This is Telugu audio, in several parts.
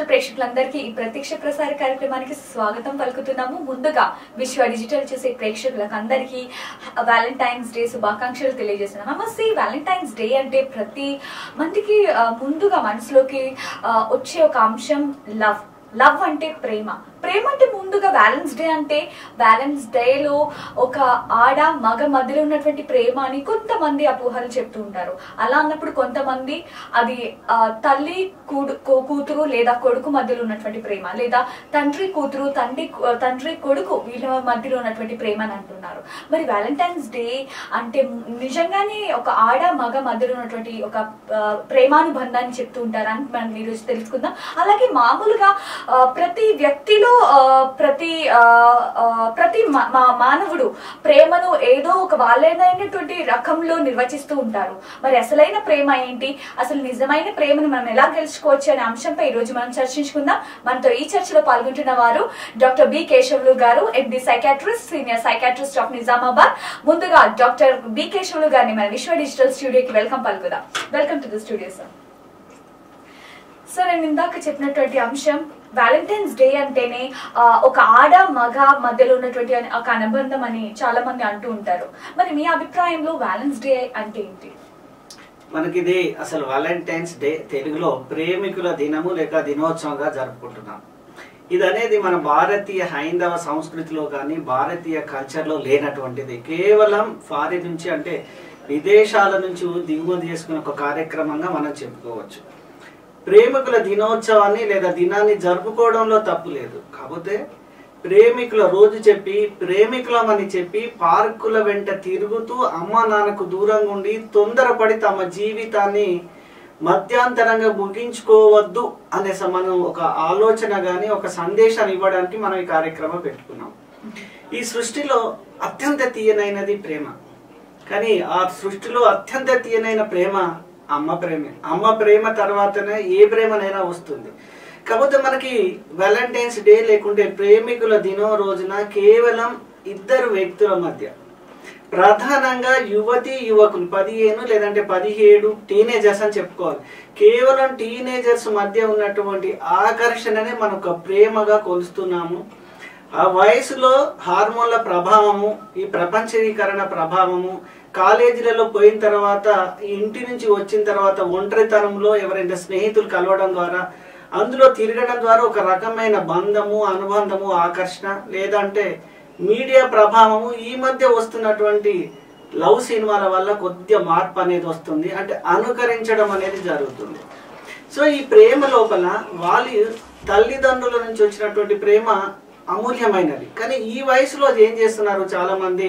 డిజిటల్ ప్రేక్షకులందరికీ ఈ ప్రత్యక్ష ప్రసార కార్యక్రమానికి స్వాగతం పలుకుతున్నాము ముందుగా విశ్వ డిజిటల్ చూసే ప్రేక్షకులకు అందరికీ వ్యాలంటైన్స్ డే శుభాకాంక్షలు తెలియజేస్తున్నాం నమస్తే వ్యాలంటైన్స్ డే అంటే ప్రతి మందికి ఆ, ముందుగా మనసులోకి ఆ, వచ్చే ఒక అంశం లవ్ లవ్ అంటే ప్రేమ ప్రేమ అంటే ముందుగా వ్యాలెన్స్ డే అంటే వ్యాలెన్స్ డేలో ఒక ఆడ మగ మధ్యలో ఉన్నటువంటి ప్రేమ అని కొంతమంది అపోహలు చెప్తూ ఉంటారు అలా అన్నప్పుడు కొంతమంది అది ఆ, తల్లి కూడు కూ- కూతురు లేదా కొడుకు మధ్యలో ఉన్నటువంటి ప్రేమ లేదా తండ్రి కూతురు తండ్రి తండ్రి కొడుకు వీళ్ళ మధ్యలో ఉన్నటువంటి ప్రేమ అని అంటున్నారు మరి వ్యాలంటైన్స్ డే అంటే నిజంగానే ఒక ఆడ మగ మధ్యలో ఉన్నటువంటి ఒక ఆ, ప్రేమానుబంధాన్ని చెప్తూ ఉంటారని మనం ఈరోజు తెలుసుకుందాం అలాగే మామూలుగా ఆ, ప్రతి వ్యక్తిలో ఆ, ప్రతి ఆ, ఆ, ప్రతి మా- మా- మానవుడు ప్రేమను ఏదో ఒక వాళ్ళైనటువంటి రకంలో నిర్వచిస్తూ ఉంటారు మరి అసలైన ప్రేమ ఏంటి అసలు నిజమైన ప్రేమను మనం ఎలా గెలుచుకోవచ్చు అనే అంశంపై ఈ రోజు మనం చర్చించుకుందాం మనతో ఈ చర్చలో పాల్గొంటున్న వారు doctor B Keshavulu garu MD psychiatrist senior psychiatrist of Nizamabad ముందుగా డాక్టర్ బి కేశవులు గారిని మన విశ్వ డిజిటల్ స్టూడియోకి వెల్కమ్ పలుకుదాం welcome to the studio sir sir నేను ఇందాక చెప్పినటువంటి అంశం వ్యాలంటైన్స్ డే అంటేనే ఆ, ఒక ఆడ మగ మధ్యలో ఉన్నటువంటి అనే- ఒక అనుబంధం అని చాలా మంది అంటూ ఉంటారు మరి మీ అభిప్రాయంలో వ్యాలెన్స్ డే అంటే ఏంటి మనకిది అసలు వాలంటైన్స్ డే తెలుగులో ప్రేమికుల దినము లేక దినోత్సవంగా జరుపుకుంటున్నాం ఇది అనేది మన భారతీయ హైందవ సంస్కృతిలో కానీ భారతీయ కల్చర్లో లేనటువంటిది కేవలం ఫారిన్ నుంచి అంటే విదేశాల నుంచి దిగుమతి చేసుకునే ఒక కార్యక్రమంగా మనం చెప్పుకోవచ్చు ప్రేమికుల దినోత్సవాన్ని లేదా దినాన్ని జరుపుకోవడంలో తప్పు లేదు కాకపోతే ప్రేమికుల రోజు చెప్పి ప్రేమికులమని చెప్పి పార్కుల వెంట తిరుగుతూ అమ్మ నాన్నకు దూరంగా ఉండి తొందరపడి తమ జీవితాన్ని మధ్యాంతరంగా ముగించుకోవద్దు అనే స- మనం ఒక ఆలోచన గాని ఒక సందేశాన్ని ఇవ్వడానికి మనం ఈ కార్యక్రమం పెట్టుకున్నాం ఈ సృష్టిలో అత్యంత తీయనైనది ప్రేమ కానీ ఆ సృష్టిలో అత్యంత తీయనైన ప్రేమ అమ్మ ప్రేమే అమ్మ ప్రేమ తర్వాతనే ఏ ప్రేమనైనా వస్తుంది కాకపోతే మనకి వ్యాలంటైన్స్ డే లేకుంటే ప్రేమికుల దినం రోజున కేవలం ఇద్దరు వ్యక్తుల మధ్య ప్రధానంగా యువతి యువకులు పదిహేను లేదంటే పదిహేడు టీనేజర్స్ అని చెప్పుకోవాలి కేవలం టీనేజర్స్ మధ్య ఉన్నటువంటి ఆకర్షణనే మనం ఒక ప్రేమగా కొలుస్తున్నాము ఆ వయసులో హార్మోన్ల ప్రభావము ఈ ప్రపంచీకరణ ప్రభావము కాలేజీలలో పోయిన తర్వాత ఈ ఇంటి నుంచి వచ్చిన తర్వాత ఒంటరితనంలో ఎవరైనా స్నేహితులు కలవడం ద్వారా అందులో తిరగడం ద్వారా ఒక రకమైన బంధము అనుబంధము ఆకర్షణ లేదంటే మీడియా ప్రభావము ఈ మధ్య వస్తున్నటువంటి లవ్ సినిమాల వల్ల కొద్దిగా మార్పు అనేది వస్తుంది అంటే అనుకరించడం అనేది జరుగుతుంది సో ఈ ప్రేమ లోపల వాళ్ళు తల్లిదండ్రుల నుంచి వచ్చినటువంటి ప్రేమ అమూల్యమైనది కానీ ఈ వయసులో అది ఏం చేస్తున్నారు చాలా మంది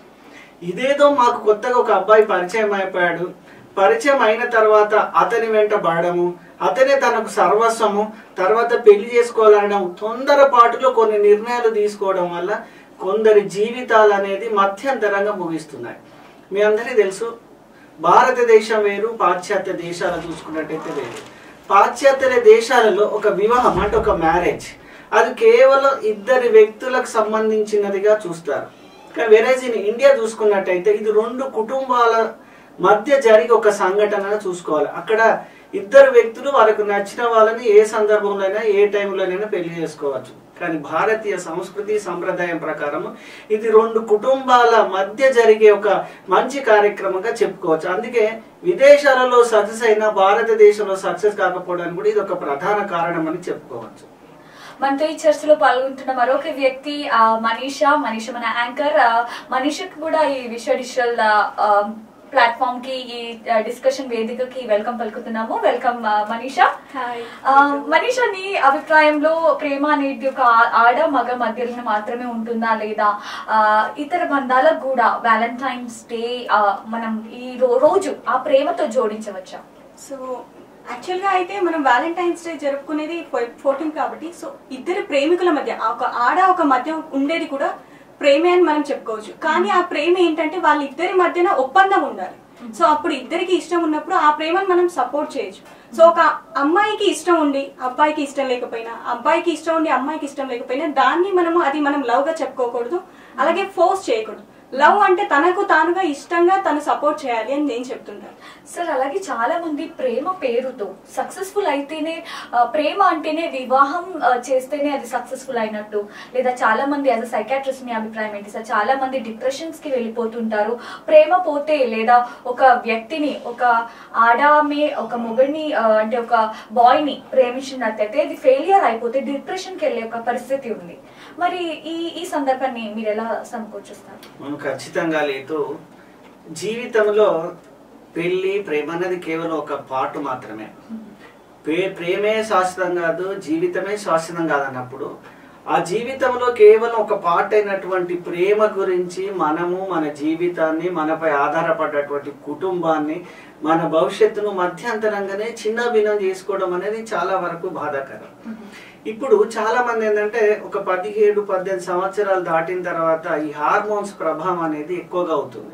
ఇదేదో మాకు కొత్తగా ఒక అబ్బాయి పరిచయం అయిపోయాడు పరిచయం అయిన తర్వాత అతని వెంట పడడము అతనే తనకు సర్వస్వము తర్వాత పెళ్లి చేసుకోవాలనడం తొందరపాటులో కొన్ని నిర్ణయాలు తీసుకోవడం వల్ల కొందరి జీవితాలు అనేది మధ్యంతరంగా ముగిస్తున్నాయి మీ అందరికీ తెలుసు భారతదేశం వేరు పాశ్చాత్య దేశాలు చూసుకున్నట్టయితే వేరు పాశ్చాత్య దేశాలలో ఒక వివాహం అంటే ఒక మ్యారేజ్ అది కేవలం ఇద్దరి వ్యక్తులకు సంబంధించినదిగా చూస్తారు కానీ వెరేజ్ ఇన్ ఇండియా చూసుకున్నట్టయితే ఇది రెండు కుటుంబాల మధ్య జరిగే ఒక సంఘటనగా చూసుకోవాలి అక్కడ ఇద్దరు వ్యక్తులు వాళ్ళకు నచ్చిన వాళ్ళని ఏ సందర్భంలోనైనా ఏ టైంలోనైనా పెళ్లి చేసుకోవచ్చు కానీ భారతీయ సంస్కృతి సంప్రదాయం ప్రకారం ఇది రెండు కుటుంబాల మధ్య జరిగే ఒక మంచి కార్యక్రమంగా చెప్పుకోవచ్చు అందుకే విదేశాలలో సక్సెస్ అయినా భారతదేశంలో సక్సెస్ కాకపోవడానికి కూడా ఇది ఒక ప్రధాన కారణం అని చెప్పుకోవచ్చు మనతో ఈ చర్చలో పాల్గొంటున్న మరొక వ్యక్తి ఆ, మనీషా మనీషా మన యాంకర్ ఆ, మనీషాకి కూడా ఈ విశ్వ డిజిటల్ ప్లాట్ఫామ్ కి ఈ డిస్కషన్ వేదికకి వెల్కమ్ పలుకుతున్నాము వెల్కమ్ మనీషా హాయ్ ఆ, మనీషా నీ అభిప్రాయంలో ప్రేమ అనేది ఒక ఆ- ఆడ మగ మధ్యలో మాత్రమే ఉంటుందా లేదా ఆ, ఇతర బంధాలకు కూడా వ్యాలంటైన్స్ డే మనం ఈ రో- రోజు ఆ ప్రేమతో జోడించవచ్చా సో యాక్చువల్ గా అయితే మనం వ్యాలంటైన్స్ డే జరుపుకునేది ఫోర్టీన్ కాబట్టి సో ఇద్దరు ప్రేమికుల మధ్య ఆ ఒక ఆడ ఒక మధ్య ఉండేది కూడా ప్రేమే అని మనం చెప్పుకోవచ్చు కానీ ఆ ప్రేమ ఏంటంటే వాళ్ళిద్దరి మధ్యన ఒప్పందం ఉండాలి సో అప్పుడు ఇద్దరికి ఇష్టం ఉన్నప్పుడు ఆ ప్రేమను మనం సపోర్ట్ చేయొచ్చు సో ఒక అమ్మాయికి ఇష్టం ఉండి అబ్బాయికి ఇష్టం లేకపోయినా అబ్బాయికి ఇష్టం ఉండి అమ్మాయికి ఇష్టం లేకపోయినా దాన్ని మనము అది మనం లవ్ గా చెప్పుకోకూడదు అలాగే ఫోర్స్ చేయకూడదు లవ్ అంటే తనకు తానుగా ఇష్టంగా తను సపోర్ట్ చేయాలి అని నేను చెప్తుంటాను సార్ అలాగే చాలా మంది ప్రేమ పేరుతో సక్సెస్ఫుల్ అయితేనే ఆ, ప్రేమ అంటేనే వివాహం ఆ, చేస్తేనే అది సక్సెస్ఫుల్ అయినట్టు లేదా చాలా మంది యాజ్ అ సైకాట్రిస్ట్ మీ అభిప్రాయం ఏంటి సార్ చాలా మంది డిప్రెషన్స్ కి వెళ్ళిపోతుంటారు ప్రేమ పోతే లేదా ఒక వ్యక్తిని ఒక ఆడామే ఒక మొగుడిని ఆ, అంటే ఒక బాయ్ ని ప్రేమించినట్టయితే అది ఫెయిలియర్ అయిపోతే డిప్రెషన్ కి వెళ్ళే ఒక పరిస్థితి ఉంది మరి ఈ ఈ సందర్భాన్ని మీరు ఎలా సమకూర్చుస్తారు మనం ఖచ్చితంగా లేదు జీవితంలో పెళ్లి ప్రేమ అనేది కేవలం ఒక పాటు మాత్రమే ప్రే- ప్రేమే శాశ్వతం కాదు జీవితమే శాశ్వతం కాదన్నప్పుడు ఆ జీవితంలో కేవలం ఒక పార్ట్ అయినటువంటి ప్రేమ గురించి మనము మన జీవితాన్ని మనపై ఆధారపడ్డటువంటి కుటుంబాన్ని మన భవిష్యత్తును మధ్యంతరంగానే చిన్న భిన్నం చేసుకోవడం అనేది చాలా వరకు బాధాకరం ఇప్పుడు చాలా మంది ఏంటంటే ఒక పదిహేడు పద్దెనిమిది సంవత్సరాలు దాటిన తర్వాత ఈ హార్మోన్స్ ప్రభావం అనేది ఎక్కువగా అవుతుంది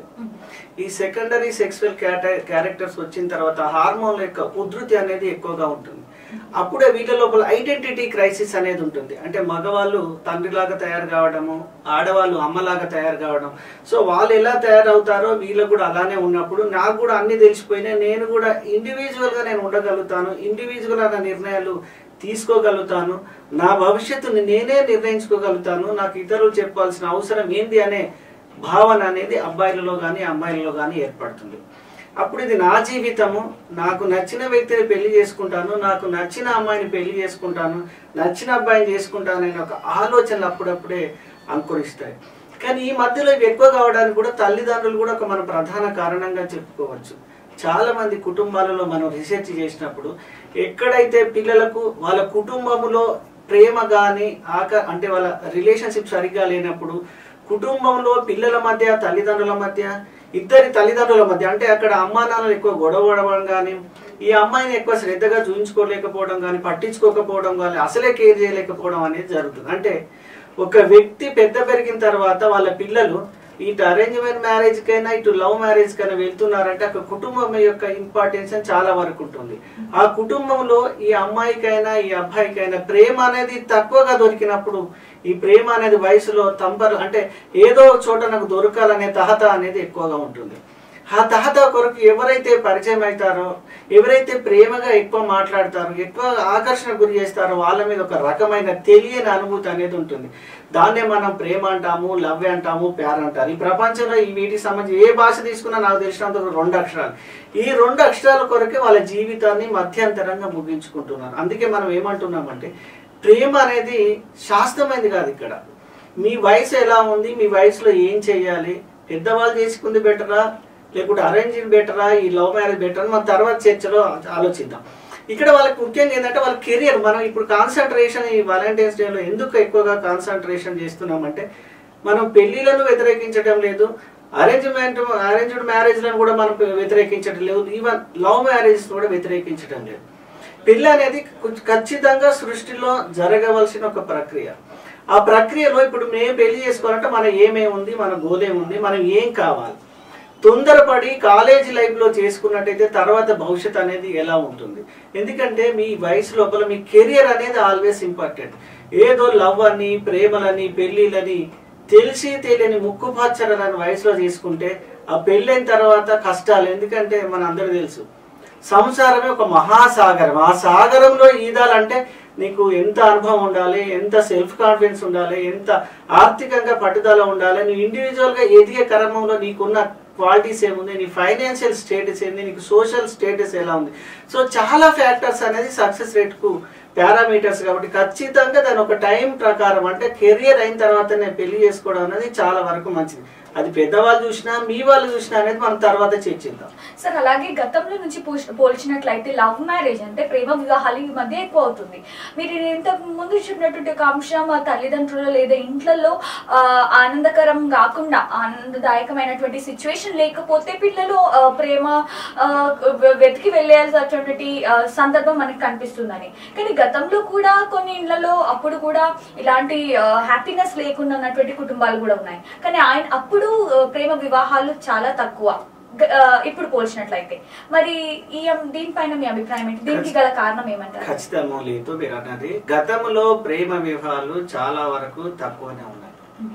ఈ సెకండరీ సెక్సువల్ క్యారెక్టర్స్ వచ్చిన తర్వాత హార్మోన్ల యొక్క ఉధృతి అనేది ఎక్కువగా ఉంటుంది అప్పుడే వీళ్ళ లోపల ఐడెంటిటీ క్రైసిస్ అనేది ఉంటుంది అంటే మగవాళ్ళు తండ్రిలాగా తయారు కావడము ఆడవాళ్ళు అమ్మలాగా తయారు కావడం సో వాళ్ళు ఎలా తయారవుతారో వీళ్ళకు కూడా అలానే ఉన్నప్పుడు నాకు కూడా అన్ని తెలిసిపోయినాయి నేను కూడా ఇండివిజువల్ గా నేను ఉండగలుగుతాను ఇండివిజువల్ అన్న నిర్ణయాలు తీసుకోగలుగుతాను నా భవిష్యత్తుని నేనే నిర్ణయించుకోగలుగుతాను నాకు ఇతరులు చెప్పాల్సిన అవసరం ఏంది అనే భావన అనేది అబ్బాయిలలో కానీ అమ్మాయిలలో కానీ ఏర్పడుతుంది అప్పుడు ఇది నా జీవితము నాకు నచ్చిన వ్యక్తిని పెళ్లి చేసుకుంటాను నాకు నచ్చిన అమ్మాయిని పెళ్లి చేసుకుంటాను నచ్చిన అబ్బాయిని చేసుకుంటాను అనే ఒక ఆలోచనలు అప్పుడప్పుడే అంకురిస్తాయి కానీ ఈ మధ్యలో ఇవి ఎక్కువ కావడానికి కూడా తల్లిదండ్రులు కూడా ఒక మన ప్రధాన కారణంగా చెప్పుకోవచ్చు చాలా మంది కుటుంబాలలో మనం రీసెర్చ్ చేసినప్పుడు ఎక్కడైతే పిల్లలకు వాళ్ళ కుటుంబములో ప్రేమ కానీ ఆక అంటే వాళ్ళ రిలేషన్షిప్ సరిగ్గా లేనప్పుడు కుటుంబంలో పిల్లల మధ్య తల్లిదండ్రుల మధ్య ఇద్దరి తల్లిదండ్రుల మధ్య అంటే అక్కడ అమ్మా నాన్నలు ఎక్కువ గొడవ పడడం కానీ ఈ అమ్మాయిని ఎక్కువ శ్రద్ధగా చూయించుకోలేకపోవడం కానీ పట్టించుకోకపోవడం కానీ అసలే కేర్ చేయలేకపోవడం అనేది జరుగుతుంది అంటే ఒక వ్యక్తి పెద్ద పెరిగిన తర్వాత వాళ్ళ పిల్లలు ఇటు అరేంజ్మెంట్ మ్యారేజ్ కైనా ఇటు లవ్ మ్యారేజ్ కైనా వెళ్తున్నారంటే అక్కడ కుటుంబం యొక్క ఇంపార్టెన్స్ చాలా వరకు ఉంటుంది ఆ కుటుంబంలో ఈ అమ్మాయికైనా ఈ అబ్బాయికైనా ప్రేమ అనేది తక్కువగా దొరికినప్పుడు ఈ ప్రేమ అనేది వయసులో తంపర్ అంటే ఏదో ఒక చోట నాకు దొరకాలనే తహత అనేది ఎక్కువగా ఉంటుంది ఆ తహత కొరకు ఎవరైతే పరిచయం అవుతారో ఎవరైతే ప్రేమగా ఎక్కువ మాట్లాడతారో ఎక్కువ ఆకర్షణ గురి చేస్తారో వాళ్ళ మీద ఒక రకమైన తెలియని అనుభూతి అనేది ఉంటుంది దాన్నే మనం ప్రేమ అంటాము లవ్ అంటాము ప్యార్ అంటారు ఈ ప్రపంచంలో ఈ వీటికి సంబంధించి ఏ భాష తీసుకున్నా నాకు తెలిసినంత వరకు రెండు అక్షరాలు ఈ రెండు అక్షరాల కొరకే వాళ్ళ జీవితాన్ని మధ్యంతరంగా ముగించుకుంటున్నారు అందుకే మనం ఏమంటున్నామంటే ప్రేమ అనేది శాస్త్రమైనది కాదు ఇక్కడ మీ వయసు ఎలా ఉంది మీ వయసులో ఏం చేయాలి పెద్దవాళ్ళు చేసుకుంది బెటరా లేకుంటే అరేంజ్ బెటరా ఈ లవ్ మ్యారేజ్ బెటర్ మన తర్వాత చర్చలో ఆలోచిద్దాం ఇక్కడ వాళ్ళకి ముఖ్యంగా ఏంటంటే వాళ్ళ కెరియర్ మనం ఇప్పుడు కాన్సన్ట్రేషన్ ఈ వాలంటైన్స్ డేలో ఎందుకు ఎక్కువగా కాన్సన్ట్రేషన్ చేస్తున్నామంటే మనం పెళ్లిలను వ్యతిరేకించడం లేదు అరేంజ్మెంట్ అరేంజ్డ్ మ్యారేజ్లను కూడా మనం వ్యతిరేకించడం లేదు ఈవెన్ లవ్ మ్యారేజ్ కూడా వ్యతిరేకించడం లేదు పెళ్లి అనేది కు- ఖచ్చితంగా సృష్టిలో జరగవలసిన ఒక ప్రక్రియ ఆ ప్రక్రియలో ఇప్పుడు మేము పెళ్లి చేసుకోవాలంటే మన ఏమేమి ఉంది మన గోల్ ఏముంది మనం ఏం కావాలి తొందరపడి కాలేజీ లైఫ్లో చేసుకున్నట్టయితే తర్వాత భవిష్యత్ అనేది ఎలా ఉంటుంది ఎందుకంటే మీ వయసు లోపల మీ కెరియర్ అనేది ఆల్వేస్ ఇంపార్టెంట్ ఏదో లవ్ అని ప్రేమలని పెళ్ళిళ్ళని తెలిసి తెలియని ముక్కు పచ్చరని వయసులో చేసుకుంటే ఆ పెళ్ళైన తర్వాత కష్టాలు ఎందుకంటే మన అందరూ తెలుసు సంసారమే ఒక మహాసాగరం ఆ సాగరంలో ఈదాలంటే నీకు ఎంత అనుభవం ఉండాలి ఎంత సెల్ఫ్ కాన్ఫిడెన్స్ ఉండాలి ఎంత ఆర్థికంగా పట్టుదల ఉండాలి నువ్వు ఇండివిజువల్ గా ఎదిగే క్రమంలో నీకున్న క్వాలిటీస్ ఏముంది నీ ఫైనాన్షియల్ స్టేటస్ ఏంది నీకు సోషల్ స్టేటస్ ఎలా ఉంది సో చాలా ఫ్యాక్టర్స్ అనేది సక్సెస్ రేట్ కు పారామీటర్స్ కాబట్టి ఖచ్చితంగా దాని ఒక టైం ప్రకారం అంటే కెరియర్ అయిన తర్వాతనే పెళ్లి చేసుకోవడం అనేది చాలా వరకు మంచిది అది పెద్దవాళ్ళు చూసినా మీ వాళ్ళు చూసినా అనేది మనం తర్వాత చర్చిద్దాం సార్ అలాగే గతంలో నుంచి పోల్చి- పోల్చినట్లయితే లవ్ మ్యారేజ్ అంటే ప్రేమ వివాహాలు ఈ మధ్య ఎక్కువ అవుతుంది మీరు ఇంతకు ముందు చెప్పినటువంటి ఒక అంశం ఆ తల్లిదండ్రులు లేదా ఇంట్లలో ఆ, ఆనందకరం కాకుండా ఆనందదాయకమైనటువంటి సిచ్యువేషన్ లేకపోతే పిల్లలు ఆ, ప్రేమ ఆ, వె- వెతికి వెళ్ళాల్సినటువంటి ఆ, సందర్భం మనకి కనిపిస్తుందని కానీ గతంలో కూడా కొన్ని ఇళ్లలో అప్పుడు కూడా ఇలాంటి హ్యాపీనెస్ లేకుండా ఉన్నటువంటి కుటుంబాలు కూడా ఉన్నాయి కానీ ఆయన అప్పుడు ఆ, ప్రేమ వివాహాలు చాలా తక్కువ గ- ఆ, ఇప్పుడు పోల్చినట్లయితే మరి ఈ అం- దీనిపైన మీ అభిప్రాయం ఏంటి దీనికి గల కారణం ఏమంటారు ఖచ్చితంగా లేదు మీరు అన్నది గతంలో ప్రేమ వివాహాలు చాలా వరకు తక్కువనే ఉన్నాయి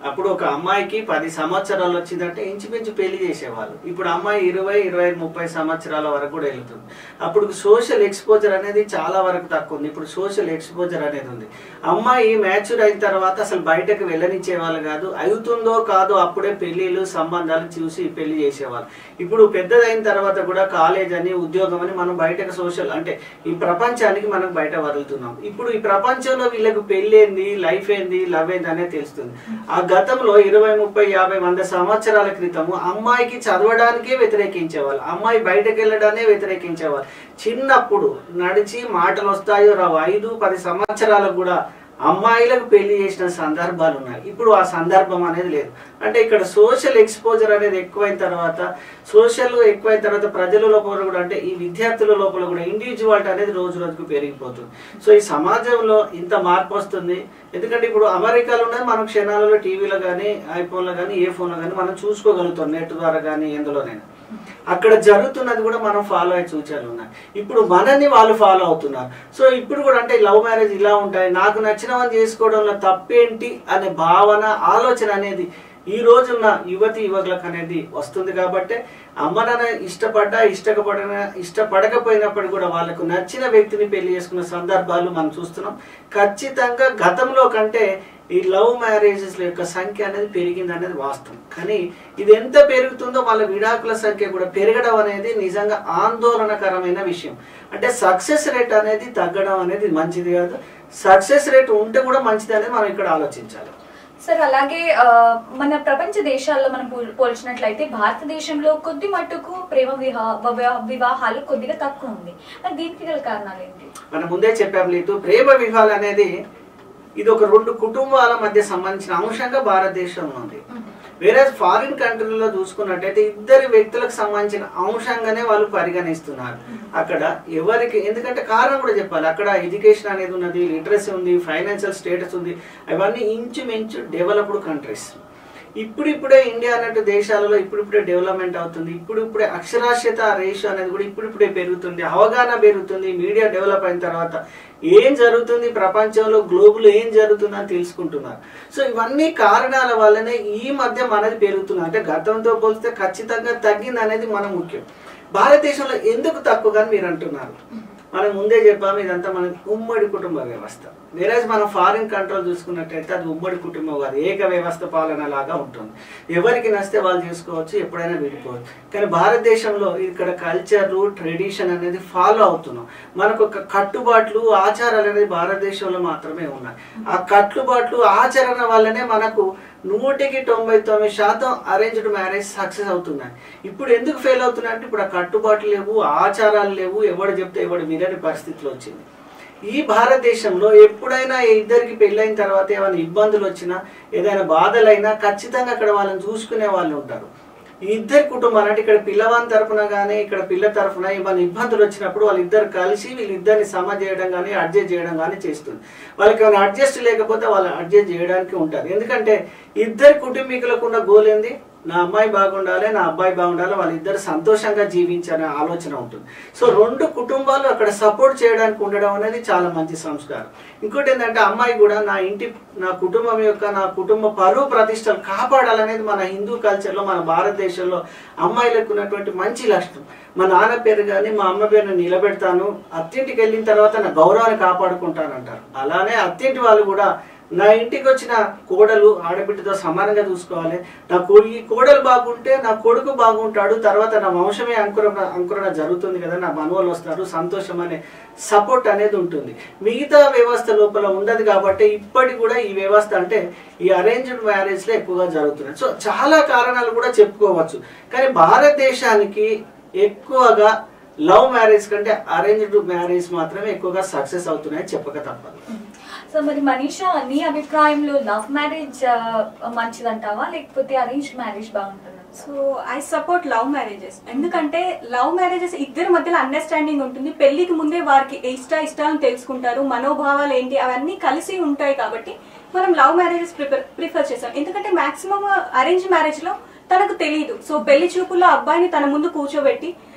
అప్పుడు ఒక అమ్మాయికి పది సంవత్సరాలు వచ్చిందంటే ఇంచుమించు పెళ్లి చేసేవాళ్ళు ఇప్పుడు అమ్మాయి ఇరవై ఇరవై ఐదు ముప్పై సంవత్సరాల వరకు కూడా వెళ్తుంది అప్పుడు సోషల్ ఎక్స్పోజర్ అనేది చాలా వరకు తక్కువ ఉంది ఇప్పుడు సోషల్ ఎక్స్పోజర్ అనేది ఉంది అమ్మాయి మ్యాచ్యూర్ అయిన తర్వాత అసలు బయటకు వెళ్ళనిచ్చే వాళ్ళు కాదు అవుతుందో కాదో అప్పుడే పెళ్లిళ్ళు సంబంధాలు చూసి పెళ్లి చేసేవాళ్ళు ఇప్పుడు పెద్దదైన తర్వాత కూడా కాలేజ్ అని ఉద్యోగం అని మనం బయటకు సోషల్ అంటే ఈ ప్రపంచానికి మనం బయట వదులుతున్నాం ఇప్పుడు ఈ ప్రపంచంలో వీళ్ళకి పెళ్లి ఏంది లైఫ్ ఏంది లవ్ ఏంది అనేది తెలుస్తుంది ఆ గతంలో ఇరవై ముప్పై యాభై వంద సంవత్సరాల క్రితము అమ్మాయికి చదవడానికే వ్యతిరేకించేవాళ్ళు అమ్మాయి బయటకు వెళ్ళడానే వ్యతిరేకించేవాళ్ళు చిన్నప్పుడు నడిచి మాటలు వస్తాయో రావు ఐదు పది సంవత్సరాలకు కూడా అమ్మాయిలకు పెళ్లి చేసిన సందర్భాలు ఉన్నాయి ఇప్పుడు ఆ సందర్భం అనేది లేదు అంటే ఇక్కడ సోషల్ ఎక్స్పోజర్ అనేది ఎక్కువైన తర్వాత సోషల్ ఎక్కువైన తర్వాత ప్రజల లోపల కూడా అంటే ఈ విద్యార్థుల లోపల కూడా ఇండివిజువాలిటీ అనేది రోజు రోజుకు పెరిగిపోతుంది సో ఈ సమాజంలో ఇంత మార్పు వస్తుంది ఎందుకంటే ఇప్పుడు అమెరికాలో ఉన్నది మనం క్షణాలలో టీవీలో కానీ ఐఫోన్లో కానీ ఏ ఫోన్లో కానీ మనం చూసుకోగలుగుతాం నెట్ ద్వారా కానీ ఎందులోనైనా అక్కడ జరుగుతున్నది కూడా మనం ఫాలో అయ్యే సూచనలు ఉన్నాయి ఇప్పుడు మనల్ని వాళ్ళు ఫాలో అవుతున్నారు సో ఇప్పుడు కూడా అంటే లవ్ మ్యారేజ్ ఇలా ఉంటాయి నాకు నచ్చినవని చేసుకోవడంలో తప్పేంటి అనే భావన ఆలోచన అనేది ఈ రోజున్న యువతి యువకులకు అనేది వస్తుంది కాబట్టి అమ్మనన ఇష్టపడ్డా ఇష్టపడిన ఇష్టపడకపోయినప్పుడు కూడా వాళ్ళకు నచ్చిన వ్యక్తిని పెళ్లి చేసుకున్న సందర్భాలు మనం చూస్తున్నాం ఖచ్చితంగా గతంలో కంటే ఈ లవ్ మ్యారేజెస్ యొక్క సంఖ్య అనేది పెరిగింది అనేది వాస్తవం కానీ ఇది ఎంత పెరుగుతుందో వాళ్ళ విడాకుల సంఖ్య కూడా పెరగడం అనేది నిజంగా ఆందోళనకరమైన విషయం అంటే సక్సెస్ రేట్ అనేది తగ్గడం అనేది మంచిది కాదు సక్సెస్ రేట్ ఉంటే కూడా మంచిది అనేది మనం ఇక్కడ ఆలోచించాలి సార్ అలాగే ఆ, మన ప్రపంచ దేశాల్లో మనం పోల్- పోల్చినట్లయితే భారతదేశంలో కొద్ది మట్టుకు ప్రేమ వివాహ వివా- వివాహాలు కొద్దిగా తక్కువ ఉంది మరి దీనికి గల కారణాలు ఏంటి మనం ముందే చెప్పాం లేదు ప్రేమ వివాహాలు అనేది ఇది ఒక రెండు కుటుంబాల మధ్య సంబంధించిన అంశంగా భారతదేశంలో ఉంది వేరే ఫారిన్ కంట్రీలో చూసుకున్నట్టయితే ఇద్దరు వ్యక్తులకు సంబంధించిన అంశంగానే వాళ్ళు పరిగణిస్తున్నారు అక్కడ ఎవరికి ఎందుకంటే కారణం కూడా చెప్పాలి అక్కడ ఎడ్యుకేషన్ అనేది ఉన్నది లిటరసీ ఉంది ఫైనాన్షియల్ స్టేటస్ ఉంది అవన్నీ ఇంచుమించు డెవలప్డ్ కంట్రీస్ ఇప్పుడిప్పుడే ఇండియా అన్నట్టు దేశాలలో ఇప్పుడిప్పుడే డెవలప్మెంట్ అవుతుంది ఇప్పుడిప్పుడే అక్షరాస్యత రేషియో అనేది కూడా ఇప్పుడిప్పుడే పెరుగుతుంది అవగాహన పెరుగుతుంది మీడియా డెవలప్ అయిన తర్వాత ఏం జరుగుతుంది ప్రపంచంలో గ్లోబల్ ఏం జరుగుతుంది అని తెలుసుకుంటున్నారు సో ఇవన్నీ కారణాల వల్లనే ఈ మధ్య మనది పెరుగుతుంది అంటే గతంతో పోలిస్తే ఖచ్చితంగా తగ్గింది అనేది మన ముఖ్యం భారతదేశంలో ఎందుకు తక్కువగా అని మీరు అంటున్నారు మనం ముందే చెప్పాము ఇదంతా మన ఉమ్మడి కుటుంబ వ్యవస్థ వేరే మనం ఫారిన్ కంట్రోల్ చూసుకున్నట్టయితే అది ఉమ్మడి కుటుంబం కాదు ఏక వ్యవస్థ పాలన లాగా ఉంటుంది ఎవరికి నచ్చితే వాళ్ళు చేసుకోవచ్చు ఎప్పుడైనా విడిపోవచ్చు కానీ భారతదేశంలో ఇక్కడ కల్చర్ ట్రెడిషన్ అనేది ఫాలో అవుతున్నాం మనకు ఒక కట్టుబాట్లు ఆచారాలు అనేది భారతదేశంలో మాత్రమే ఉన్నాయి ఆ కట్టుబాట్లు ఆచరణ వల్లనే మనకు నూటికి తొంభై తొమ్మిది శాతం అరేంజ్డ్ మ్యారేజ్ సక్సెస్ అవుతున్నాయి ఇప్పుడు ఎందుకు ఫెయిల్ అవుతున్నాయి అంటే ఇప్పుడు ఆ కట్టుబాట్లు లేవు ఆచారాలు లేవు ఎవడు చెప్తే ఎవడు వినని పరిస్థితిలో వచ్చింది ఈ భారతదేశంలో ఎప్పుడైనా ఈ ఇద్దరికి పెళ్ళైన తర్వాత ఏమైనా ఇబ్బందులు వచ్చినా ఏదైనా బాధలైనా ఖచ్చితంగా అక్కడ వాళ్ళని చూసుకునే వాళ్ళు ఉంటారు ఈ ఇద్దరు కుటుంబాలు అంటే ఇక్కడ పిల్లవాని తరఫున కానీ ఇక్కడ పిల్ల తరఫున ఏమైనా ఇబ్బందులు వచ్చినప్పుడు వాళ్ళిద్దరు కలిసి వీళ్ళిద్దరిని సమ చేయడం కానీ అడ్జస్ట్ చేయడం కానీ చేస్తుంది వాళ్ళకి ఏమైనా అడ్జస్ట్ లేకపోతే వాళ్ళు అడ్జస్ట్ చేయడానికి ఉంటారు ఎందుకంటే ఇద్దరు కుటుంబీకులకు ఉన్న గోల్ ఏంది నా అమ్మాయి బాగుండాలి నా అబ్బాయి బాగుండాలి వాళ్ళిద్దరు సంతోషంగా జీవించాలనే ఆలోచన ఉంటుంది సో రెండు కుటుంబాలు అక్కడ సపోర్ట్ చేయడానికి ఉండడం అనేది చాలా మంచి సంస్కారం ఇంకోటి ఏంటంటే అమ్మాయి కూడా నా ఇంటి నా కుటుంబం యొక్క నా కుటుంబ పరువు ప్రతిష్టలు కాపాడాలనేది మన హిందూ కల్చర్లో మన భారతదేశంలో అమ్మాయిలకు ఉన్నటువంటి మంచి లక్షణం మా నాన్న పేరు కానీ మా అమ్మ పేరుని నిలబెడతాను అత్తింటికి వెళ్ళిన తర్వాత నా గౌరవాన్ని కాపాడుకుంటానంటారు అలానే అత్తింటి వాళ్ళు కూడా నా ఇంటికి వచ్చిన కోడలు ఆడబిడ్డతో సమానంగా చూసుకోవాలి నా కో- ఈ కోడలు బాగుంటే నా కొడుకు బాగుంటాడు తర్వాత నా వంశమే అంకురణ అంకురణ జరుగుతుంది కదా నా మనవలు వస్తారు సంతోషం అనే సపోర్ట్ అనేది ఉంటుంది మిగతా వ్యవస్థ లోపల ఉండదు కాబట్టి ఇప్పటికి కూడా ఈ వ్యవస్థ అంటే ఈ అరేంజ్డ్ మ్యారేజ్ లో ఎక్కువగా జరుగుతున్నాయి సో చాలా కారణాలు కూడా చెప్పుకోవచ్చు కానీ భారతదేశానికి ఎక్కువగా లవ్ మ్యారేజ్ కంటే అరేంజ్డ్ మ్యారేజ్ మాత్రమే ఎక్కువగా సక్సెస్ అవుతున్నాయని చెప్పక తప్పదు సో మరి మనీషా నీ అభిప్రాయంలో లవ్ మ్యారేజ్ మంచిదంటావా లేకపోతే అరేంజ్ మ్యారేజ్ బాగుంటుందా so I support love marriages ఎందుకంటే లవ్ మ్యారేజెస్ ఇద్దరి మధ్యలో అండర్స్టాండింగ్ ఉంటుంది పెళ్లికి ముందే వారికి ఇష్ట ఇష్టాలను తెలుసుకుంటారు మనోభావాలు ఏంటి అవన్నీ కలిసి ఉంటాయి కాబట్టి మనం లవ్ మ్యారేజెస్ ప్రిఫర్ ప్రిఫర్ చేస్తాం ఎందుకంటే మాక్సిమం అరేంజ్ మ్యారేజ్ లో తనకు తెలియదు సో పెళ్లి చూపుల్లో అబ్బాయిని తన ముందు కూర్చోబెట్టి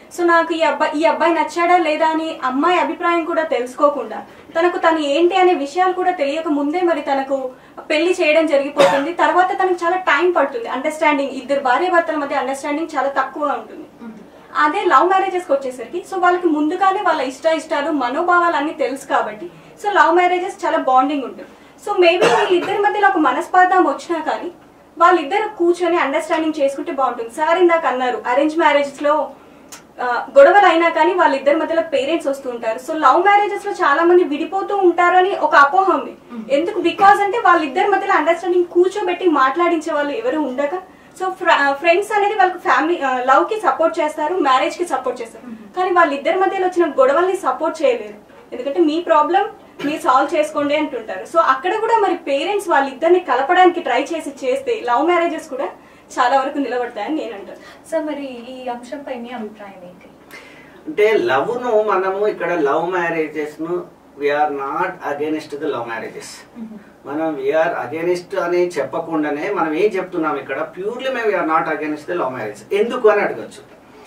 సో నాకు ఈ అబ్బాయి ఈ అబ్బాయి నచ్చాడా లేదా అని అమ్మాయి అభిప్రాయం కూడా తెలుసుకోకుండా తనకు తను ఏంటి అనే విషయాలు కూడా తెలియక ముందే మరి తనకు పెళ్లి చేయడం జరిగిపోతుంది తర్వాత తనకు చాలా టైం పడుతుంది అండర్స్టాండింగ్ ఇద్దరు భార్య భర్తల మధ్య అండర్స్టాండింగ్ చాలా తక్కువ ఉంటుంది అదే లవ్ మ్యారేజెస్కి వచ్చేసరికి సో వాళ్ళకి ముందుగానే వాళ్ళ ఇష్ట ఇష్టాలు మనోభావాలు అన్ని తెలుసు కాబట్టి సో లవ్ మ్యారేజెస్ చాలా బాండింగ్ ఉంటుంది సో మేబీ వీళ్ళిద్దరి మధ్యలో ఒక మనస్పార్థం వచ్చినా కానీ వాళ్ళిద్దరు కూర్చొని అండర్స్టాండింగ్ చేసుకుంటే బాగుంటుంది సార్ ఇందాక అన్నారు అరేంజ్ మ్యారేజెస్ లో ఆ, గొడవలు అయినా కానీ వాళ్ళిద్దరి మధ్యలో పేరెంట్స్ వస్తూ ఉంటారు సో లవ్ మ్యారేజెస్ లో చాలా మంది విడిపోతూ ఉంటారు అని ఒక అపోహ ఉంది ఎందుకు బికాజ్ అంటే వాళ్ళిద్దరి మధ్యలో అండర్స్టాండింగ్ కూర్చోబెట్టి మాట్లాడించే వాళ్ళు ఎవరు ఉండక సో ఫ్రెండ్స్ అనేది వాళ్ళకి ఫ్యామిలీ లవ్ కి సపోర్ట్ చేస్తారు మ్యారేజ్ కి సపోర్ట్ చేస్తారు కానీ వాళ్ళిద్దరి మధ్యలో వచ్చిన గొడవల్ని సపోర్ట్ చేయలేరు ఎందుకంటే మీ ప్రాబ్లం మీరు సాల్వ్ చేసుకోండి అంటుంటారు సో అక్కడ కూడా మరి పేరెంట్స్ వాళ్ళిద్దరిని కలపడానికి ట్రై చేసి చేస్తే లవ్ మ్యారేజెస్ కూడా చాలా వరకు నిలబడతాయని నేను అంటాను సో మరి ఈ అంశంపై మీ అభిప్రాయం ఏంటి అంటే లవ్ ను మనము ఇక్కడ లవ్ మ్యారేజెస్ ను we are not against the love marriages మనం వీఆర్ అగేనిస్ట్ అని చెప్పకుండానే మనం ఏం చెప్తున్నాం ఇక్కడ ప్యూర్లీ మేము we are not against the love marriage ఎందుకు అని అడగచ్చు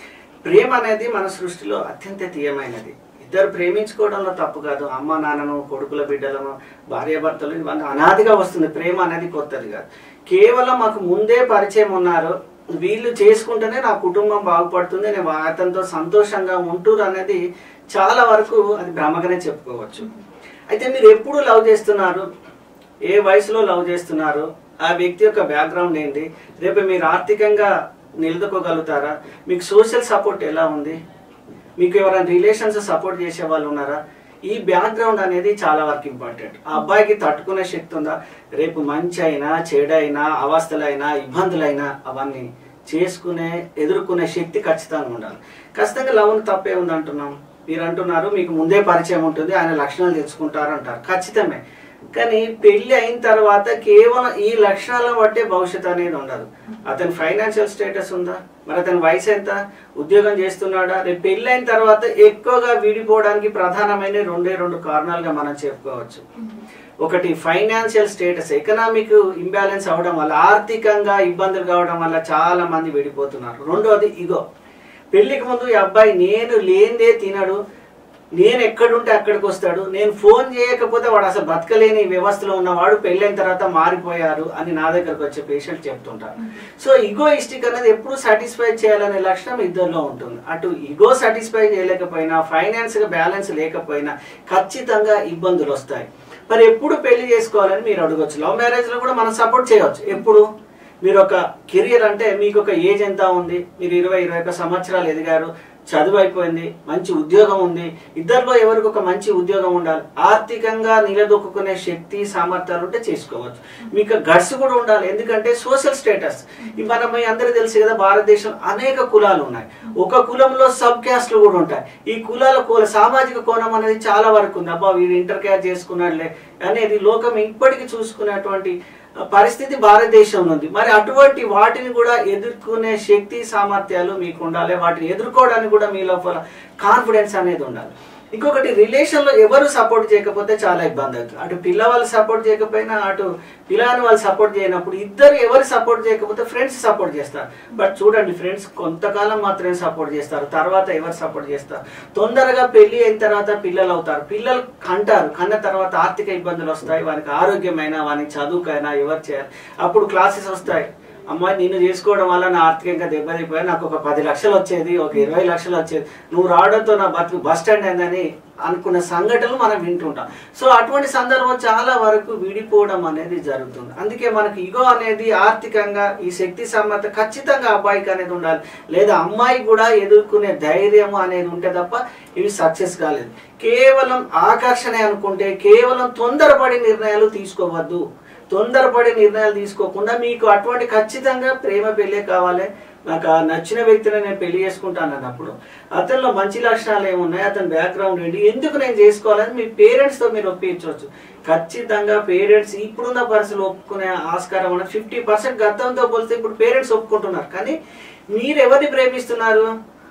ప్రేమ అనేది మన సృష్టిలో అత్యంత తీయమైనది ఇద్దరు ప్రేమించుకోవడంలో తప్పు కాదు అమ్మ నాన్నను కొడుకుల బిడ్డలను భార్యాభర్తలు ఇవన్నీ అనాదిగా వస్తుంది ప్రేమ అనేది కొత్తది కాదు కేవలం మాకు ముందే పరిచయం ఉన్నారు వీళ్ళు చేసుకుంటేనే నా కుటుంబం బాగుపడుతుంది నేను అతనితో సంతోషంగా ఉంటూరు అనేది చాలా వరకు అది భ్రమగానే చెప్పుకోవచ్చు అయితే మీరు ఎప్పుడు లవ్ చేస్తున్నారు ఏ వయసులో లవ్ చేస్తున్నారు ఆ వ్యక్తి యొక్క బ్యాక్గ్రౌండ్ ఏంటి రేపు మీరు ఆర్థికంగా నిలదొక్కగలుగుతారా మీకు సోషల్ సపోర్ట్ ఎలా ఉంది మీకు ఎవరైనా రిలేషన్స్ సపోర్ట్ చేసే వాళ్ళు ఉన్నారా ఈ బ్యాక్గ్రౌండ్ అనేది చాలా వరకు ఇంపార్టెంట్ ఆ అబ్బాయికి తట్టుకునే శక్తి ఉందా రేపు మంచి అయినా చెడైనా అవస్థలైనా ఇబ్బందులైనా అవన్నీ చేసుకునే ఎదుర్కొనే శక్తి ఖచ్చితంగా ఉండాలి ఖచ్చితంగా లవ్ను తప్పే ఉంది అంటున్నాం మీరు అంటున్నారు మీకు ముందే పరిచయం ఉంటుంది ఆయన లక్షణాలు తెచ్చుకుంటారు అంటారు ఖచ్చితమే కానీ పెళ్లి అయిన తర్వాత కేవలం ఈ లక్షణాలను బట్టే భవిష్యత్ అనేది ఉండదు అతని ఫైనాన్షియల్ స్టేటస్ ఉందా మరి అతని వయసు ఎంత ఉద్యోగం చేస్తున్నాడా రేపు పెళ్లి అయిన తర్వాత ఎక్కువగా విడిపోవడానికి ప్రధానమైన రెండే రెండు కారణాలుగా మనం చెప్పుకోవచ్చు ఒకటి ఫైనాన్షియల్ స్టేటస్ ఎకనామిక్ ఇంబ్యాలెన్స్ అవడం వల్ల ఆర్థికంగా ఇబ్బందులు కావడం వల్ల చాలా మంది విడిపోతున్నారు రెండోది ఇగో పెళ్లికి ముందు ఈ అబ్బాయి నేను లేనిదే తినడు నేను ఎక్కడుంటే అక్కడికి వస్తాడు నేను ఫోన్ చేయకపోతే వాడు అసలు బతకలేని వ్యవస్థలో ఉన్నవాడు పెళ్ళైన తర్వాత మారిపోయారు అని నా దగ్గరకు వచ్చే పేషెంట్ చెప్తుంటారు సో ఇగో ఇస్టిక్ అనేది ఎప్పుడు సాటిస్ఫై చేయాలనే లక్షణం ఇద్దరిలో ఉంటుంది అటు ఇగో సాటిస్ఫై చేయలేకపోయినా ఫైనాన్స్ గా బ్యాలెన్స్ లేకపోయినా ఖచ్చితంగా ఇబ్బందులు వస్తాయి మరి ఎప్పుడు పెళ్లి చేసుకోవాలని మీరు అడగొచ్చు లవ్ మ్యారేజ్ లో కూడా మనం సపోర్ట్ చేయవచ్చు ఎప్పుడు మీరు ఒక కెరియర్ అంటే మీకు ఒక ఏజ్ ఎంత ఉంది మీరు ఇరవై ఇరవై ఒక సంవత్సరాలు ఎదిగారు చదువు అయిపోయింది మంచి ఉద్యోగం ఉంది ఇద్దరిలో ఎవరికి ఒక మంచి ఉద్యోగం ఉండాలి ఆర్థికంగా నిలదొక్కునే శక్తి సామర్థ్యాలు ఉంటే చేసుకోవచ్చు మీకు గట్స్ కూడా ఉండాలి ఎందుకంటే సోషల్ స్టేటస్ మనం మీ అందరికీ తెలుసు కదా భారతదేశం అనేక కులాలు ఉన్నాయి ఒక కులంలో సబ్ క్యాస్ట్లు కూడా ఉంటాయి ఈ కులాల కుల సామాజిక కోణం అనేది చాలా వరకు ఉంది అబ్బా వీడు ఇంటర్ క్యాస్ట్ చేసుకున్నాడులే అనేది లోకం ఇప్పటికీ చూసుకునేటువంటి పరిస్థితి భారతదేశంలో ఉంది మరి అటువంటి వాటిని కూడా ఎదుర్కొనే శక్తి సామర్థ్యాలు మీకు ఉండాలి వాటిని ఎదుర్కోవడానికి కూడా మీ లోపల కాన్ఫిడెన్స్ అనేది ఉండాలి ఇంకొకటి రిలేషన్ లో ఎవరు సపోర్ట్ చేయకపోతే చాలా ఇబ్బంది అవుతుంది అటు పిల్లవాళ్ళు సపోర్ట్ చేయకపోయినా అటు పిల్లని వాళ్ళు సపోర్ట్ చేయనప్పుడు ఇద్దరు ఎవరు సపోర్ట్ చేయకపోతే ఫ్రెండ్స్ సపోర్ట్ చేస్తారు బట్ చూడండి ఫ్రెండ్స్ కొంతకాలం మాత్రమే సపోర్ట్ చేస్తారు తర్వాత ఎవరు సపోర్ట్ చేస్తారు తొందరగా పెళ్లి అయిన తర్వాత పిల్లలు అవుతారు పిల్లలు కంటారు కన్న తర్వాత ఆర్థిక ఇబ్బందులు వస్తాయి వానికి ఆరోగ్యమైన వానికి చదువుకైనా ఎవరు చేయాలి అప్పుడు క్లాసెస్ వస్తాయి అమ్మాయి నిన్ను చేసుకోవడం వల్ల నా ఆర్థికంగా దెబ్బతిపోయా నాకు ఒక పది లక్షలు వచ్చేది ఒక ఇరవై లక్షలు వచ్చేది నువ్వు రావడంతో నా బతుకు బస్ స్టాండ్ అయిందని అనుకున్న సంఘటనలు మనం వింటుంటాం సో అటువంటి సందర్భం చాలా వరకు విడిపోవడం అనేది జరుగుతుంది అందుకే మనకి ఇగో అనేది ఆర్థికంగా ఈ శక్తి సమ్మత ఖచ్చితంగా అబ్బాయికి అనేది ఉండాలి లేదా అమ్మాయి కూడా ఎదుర్కొనే ధైర్యం అనేది ఉంటే తప్ప ఇవి సక్సెస్ కాలేదు కేవలం ఆకర్షణ అనుకుంటే కేవలం తొందరపడి నిర్ణయాలు తీసుకోవద్దు తొందరపడి నిర్ణయాలు తీసుకోకుండా మీకు అటువంటి ఖచ్చితంగా ప్రేమ పెళ్ళే కావాలి నాకు ఆ నచ్చిన వ్యక్తిని నేను పెళ్లి చేసుకుంటాను అన్నప్పుడు అతనిలో మంచి లక్షణాలు ఏమున్నాయి అతని బ్యాక్గ్రౌండ్ ఏంటి ఎందుకు నేను చేసుకోవాలని మీ పేరెంట్స్ తో మీరు ఒప్పించవచ్చు ఖచ్చితంగా పేరెంట్స్ ఇప్పుడున్న పరిస్థితులు ఒప్పుకునే ఆస్కారం ఉన్న ఫిఫ్టీ పర్సెంట్ గతంతో పోలిస్తే ఇప్పుడు పేరెంట్స్ ఒప్పుకుంటున్నారు కానీ మీరు ఎవరిని ప్రేమిస్తున్నారు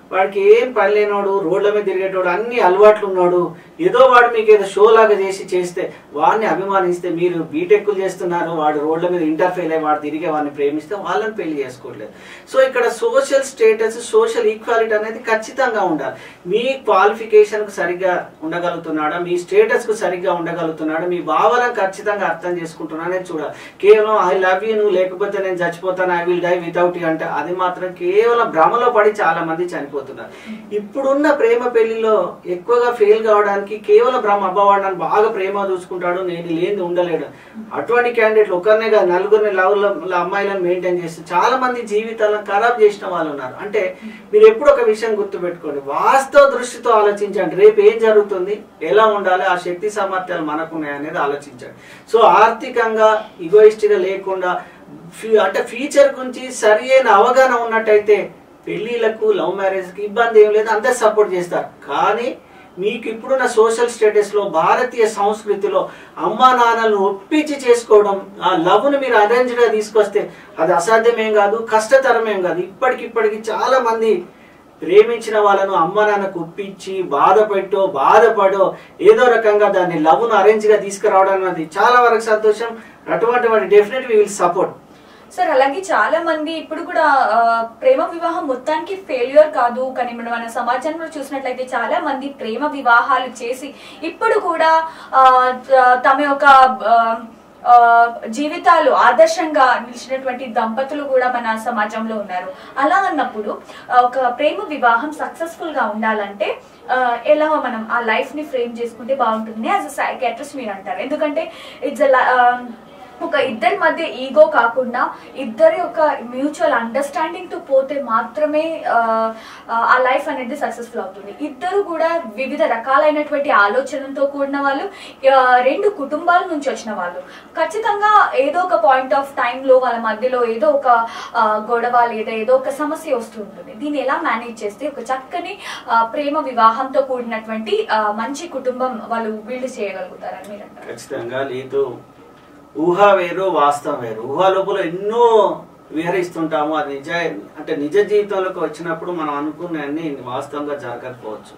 వాడికి ఏం పని లేనోడు రోడ్ల మీద తిరిగేటోడు అన్ని అలవాట్లు ఉన్నాడు ఏదో వాడు మీకు ఏదో షో లాగా చేసి చేస్తే వాడిని అభిమానిస్తే మీరు బీటెక్లు చేస్తున్నారు వాడు రోడ్ల మీద ఇంటర్ ఫెయిల్ అయ్యి వాడు తిరిగే వాడిని ప్రేమిస్తే వాళ్ళని పెళ్లి చేసుకోవట్లేదు సో ఇక్కడ సోషల్ స్టేటస్ సోషల్ ఈక్వాలిటీ అనేది ఖచ్చితంగా ఉండాలి మీ క్వాలిఫికేషన్ కు సరిగ్గా ఉండగలుగుతున్నాడా మీ స్టేటస్ కు సరిగ్గా ఉండగలుగుతున్నాడా మీ భావాలను ఖచ్చితంగా అర్థం చేసుకుంటున్నానే చూడాలి కేవలం ఐ లవ్ యూ నువ్వు లేకపోతే నేను చచ్చిపోతాను I will die without you అంటే అది మాత్రం కేవలం భ్రమలో పడి చాలా మంది చనిపోతున్నారు ఇప్పుడున్న ప్రేమ పెళ్లిలో ఎక్కువగా ఫెయిల్ కావడానికి కేవలం భ్రమ అబ్బవాడు నన్ను బాగా ప్రేమ చూసుకుంటాడు నేను లేని ఉండలేడు అటువంటి క్యాండిడేట్లు ఒకరినే కాదు నలుగురిని లవ్ అమ్మాయిలను మెయింటైన్ చేస్తూ చాలా మంది జీవితాలను ఖరాబ్ చేసిన వాళ్ళు ఉన్నారు అంటే మీరు ఎప్పుడు ఒక విషయం గుర్తుపెట్టుకోండి వాస్తవ దృష్టితో ఆలోచించండి రేపు ఏం జరుగుతుంది ఎలా ఉండాలి ఆ శక్తి సామర్థ్యాలు మనకున్నాయి అనేది ఆలోచించండి సో ఆర్థికంగా egoistic గా లేకుండా ఫ్యూ- అంటే ఫ్యూచర్ గురించి సరి అయిన అవగాహన ఉన్నట్టయితే పెళ్లిళ్లకు లవ్ మ్యారేజ్కి ఇబ్బంది ఏం లేదు అందరు సపోర్ట్ చేస్తారు కానీ మీకు ఇప్పుడున్న సోషల్ స్టేటస్ లో భారతీయ సంస్కృతిలో అమ్మా నాన్నలను ఒప్పించి చేసుకోవడం ఆ లవ్ ను మీరు అరేంజ్ గా తీసుకొస్తే అది అసాధ్యమేం కాదు కష్టతరమేం కాదు ఇప్పటికిప్పటికి చాలా మంది ప్రేమించిన వాళ్ళను అమ్మ నాన్నకు ఒప్పించి బాధపెట్టో బాధపడో ఏదో రకంగా దాన్ని లవ్ ను అరేంజ్ గా తీసుకురావడం అనేది చాలా వరకు సంతోషం అటువంటి వాటి డెఫినెట్ విల్ సపోర్ట్ సార్ అలాగే చాలా మంది ఇప్పుడు కూడా ఆ, ప్రేమ వివాహం మొత్తానికి ఫెయిల్యూర్ కాదు కానీ మనం మన సమాజంలో చూసినట్లయితే చాలా మంది ప్రేమ వివాహాలు చేసి ఇప్పుడు కూడా ఆ, త- తమ యొక్క ఆ, ఆ, జీవితాలు ఆదర్శంగా నిలిచినటువంటి దంపతులు కూడా మన సమాజంలో ఉన్నారు అలా అన్నప్పుడు ఆ, ఒక ప్రేమ వివాహం సక్సెస్ఫుల్ గా ఉండాలంటే ఆ, ఎలా మనం ఆ లైఫ్ ని ఫ్రేమ్ చేసుకుంటే బాగుంటుంది యాజ్ అ సైకాట్రిస్ట్ మీరు అంటారు ఎందుకంటే ఇట్స్ ఒక ఇద్దరి మధ్య ఈగో కాకుండా ఇద్దరి ఒక మ్యూచువల్ అండర్స్టాండింగ్ తో పోతే మాత్రమే ఆ, ఆ లైఫ్ అనేది సక్సెస్ఫుల్ అవుతుంది ఇద్దరు కూడా వివిధ రకాలైనటువంటి ఆలోచనలతో కూడిన వాళ్ళు ఆ, రెండు కుటుంబాల నుంచి వచ్చిన వాళ్ళు ఖచ్చితంగా ఏదో ఒక పాయింట్ ఆఫ్ లో వాళ్ళ మధ్యలో ఏదో ఒక ఆ, గొడవ లేదా ఏదో ఒక సమస్య వస్తూ ఉంటుంది దీన్ని ఎలా మేనేజ్ చేస్తే ఒక చక్కని ఆ, ప్రేమ వివాహంతో కూడినటువంటి ఆ, మంచి కుటుంబం వాళ్ళు బిల్డ్ చేయగలుగుతారని మీరు అంటారు ఖచ్చితంగా లేదు ఊహ వేరు వాస్తవం వేరు ఊహ లోపల ఎన్నో విహరిస్తుంటాము అది నిజ అంటే నిజ జీవితంలోకి వచ్చినప్పుడు మనం అనుకున్నవన్నీ వాస్తవంగా జరగకపోవచ్చు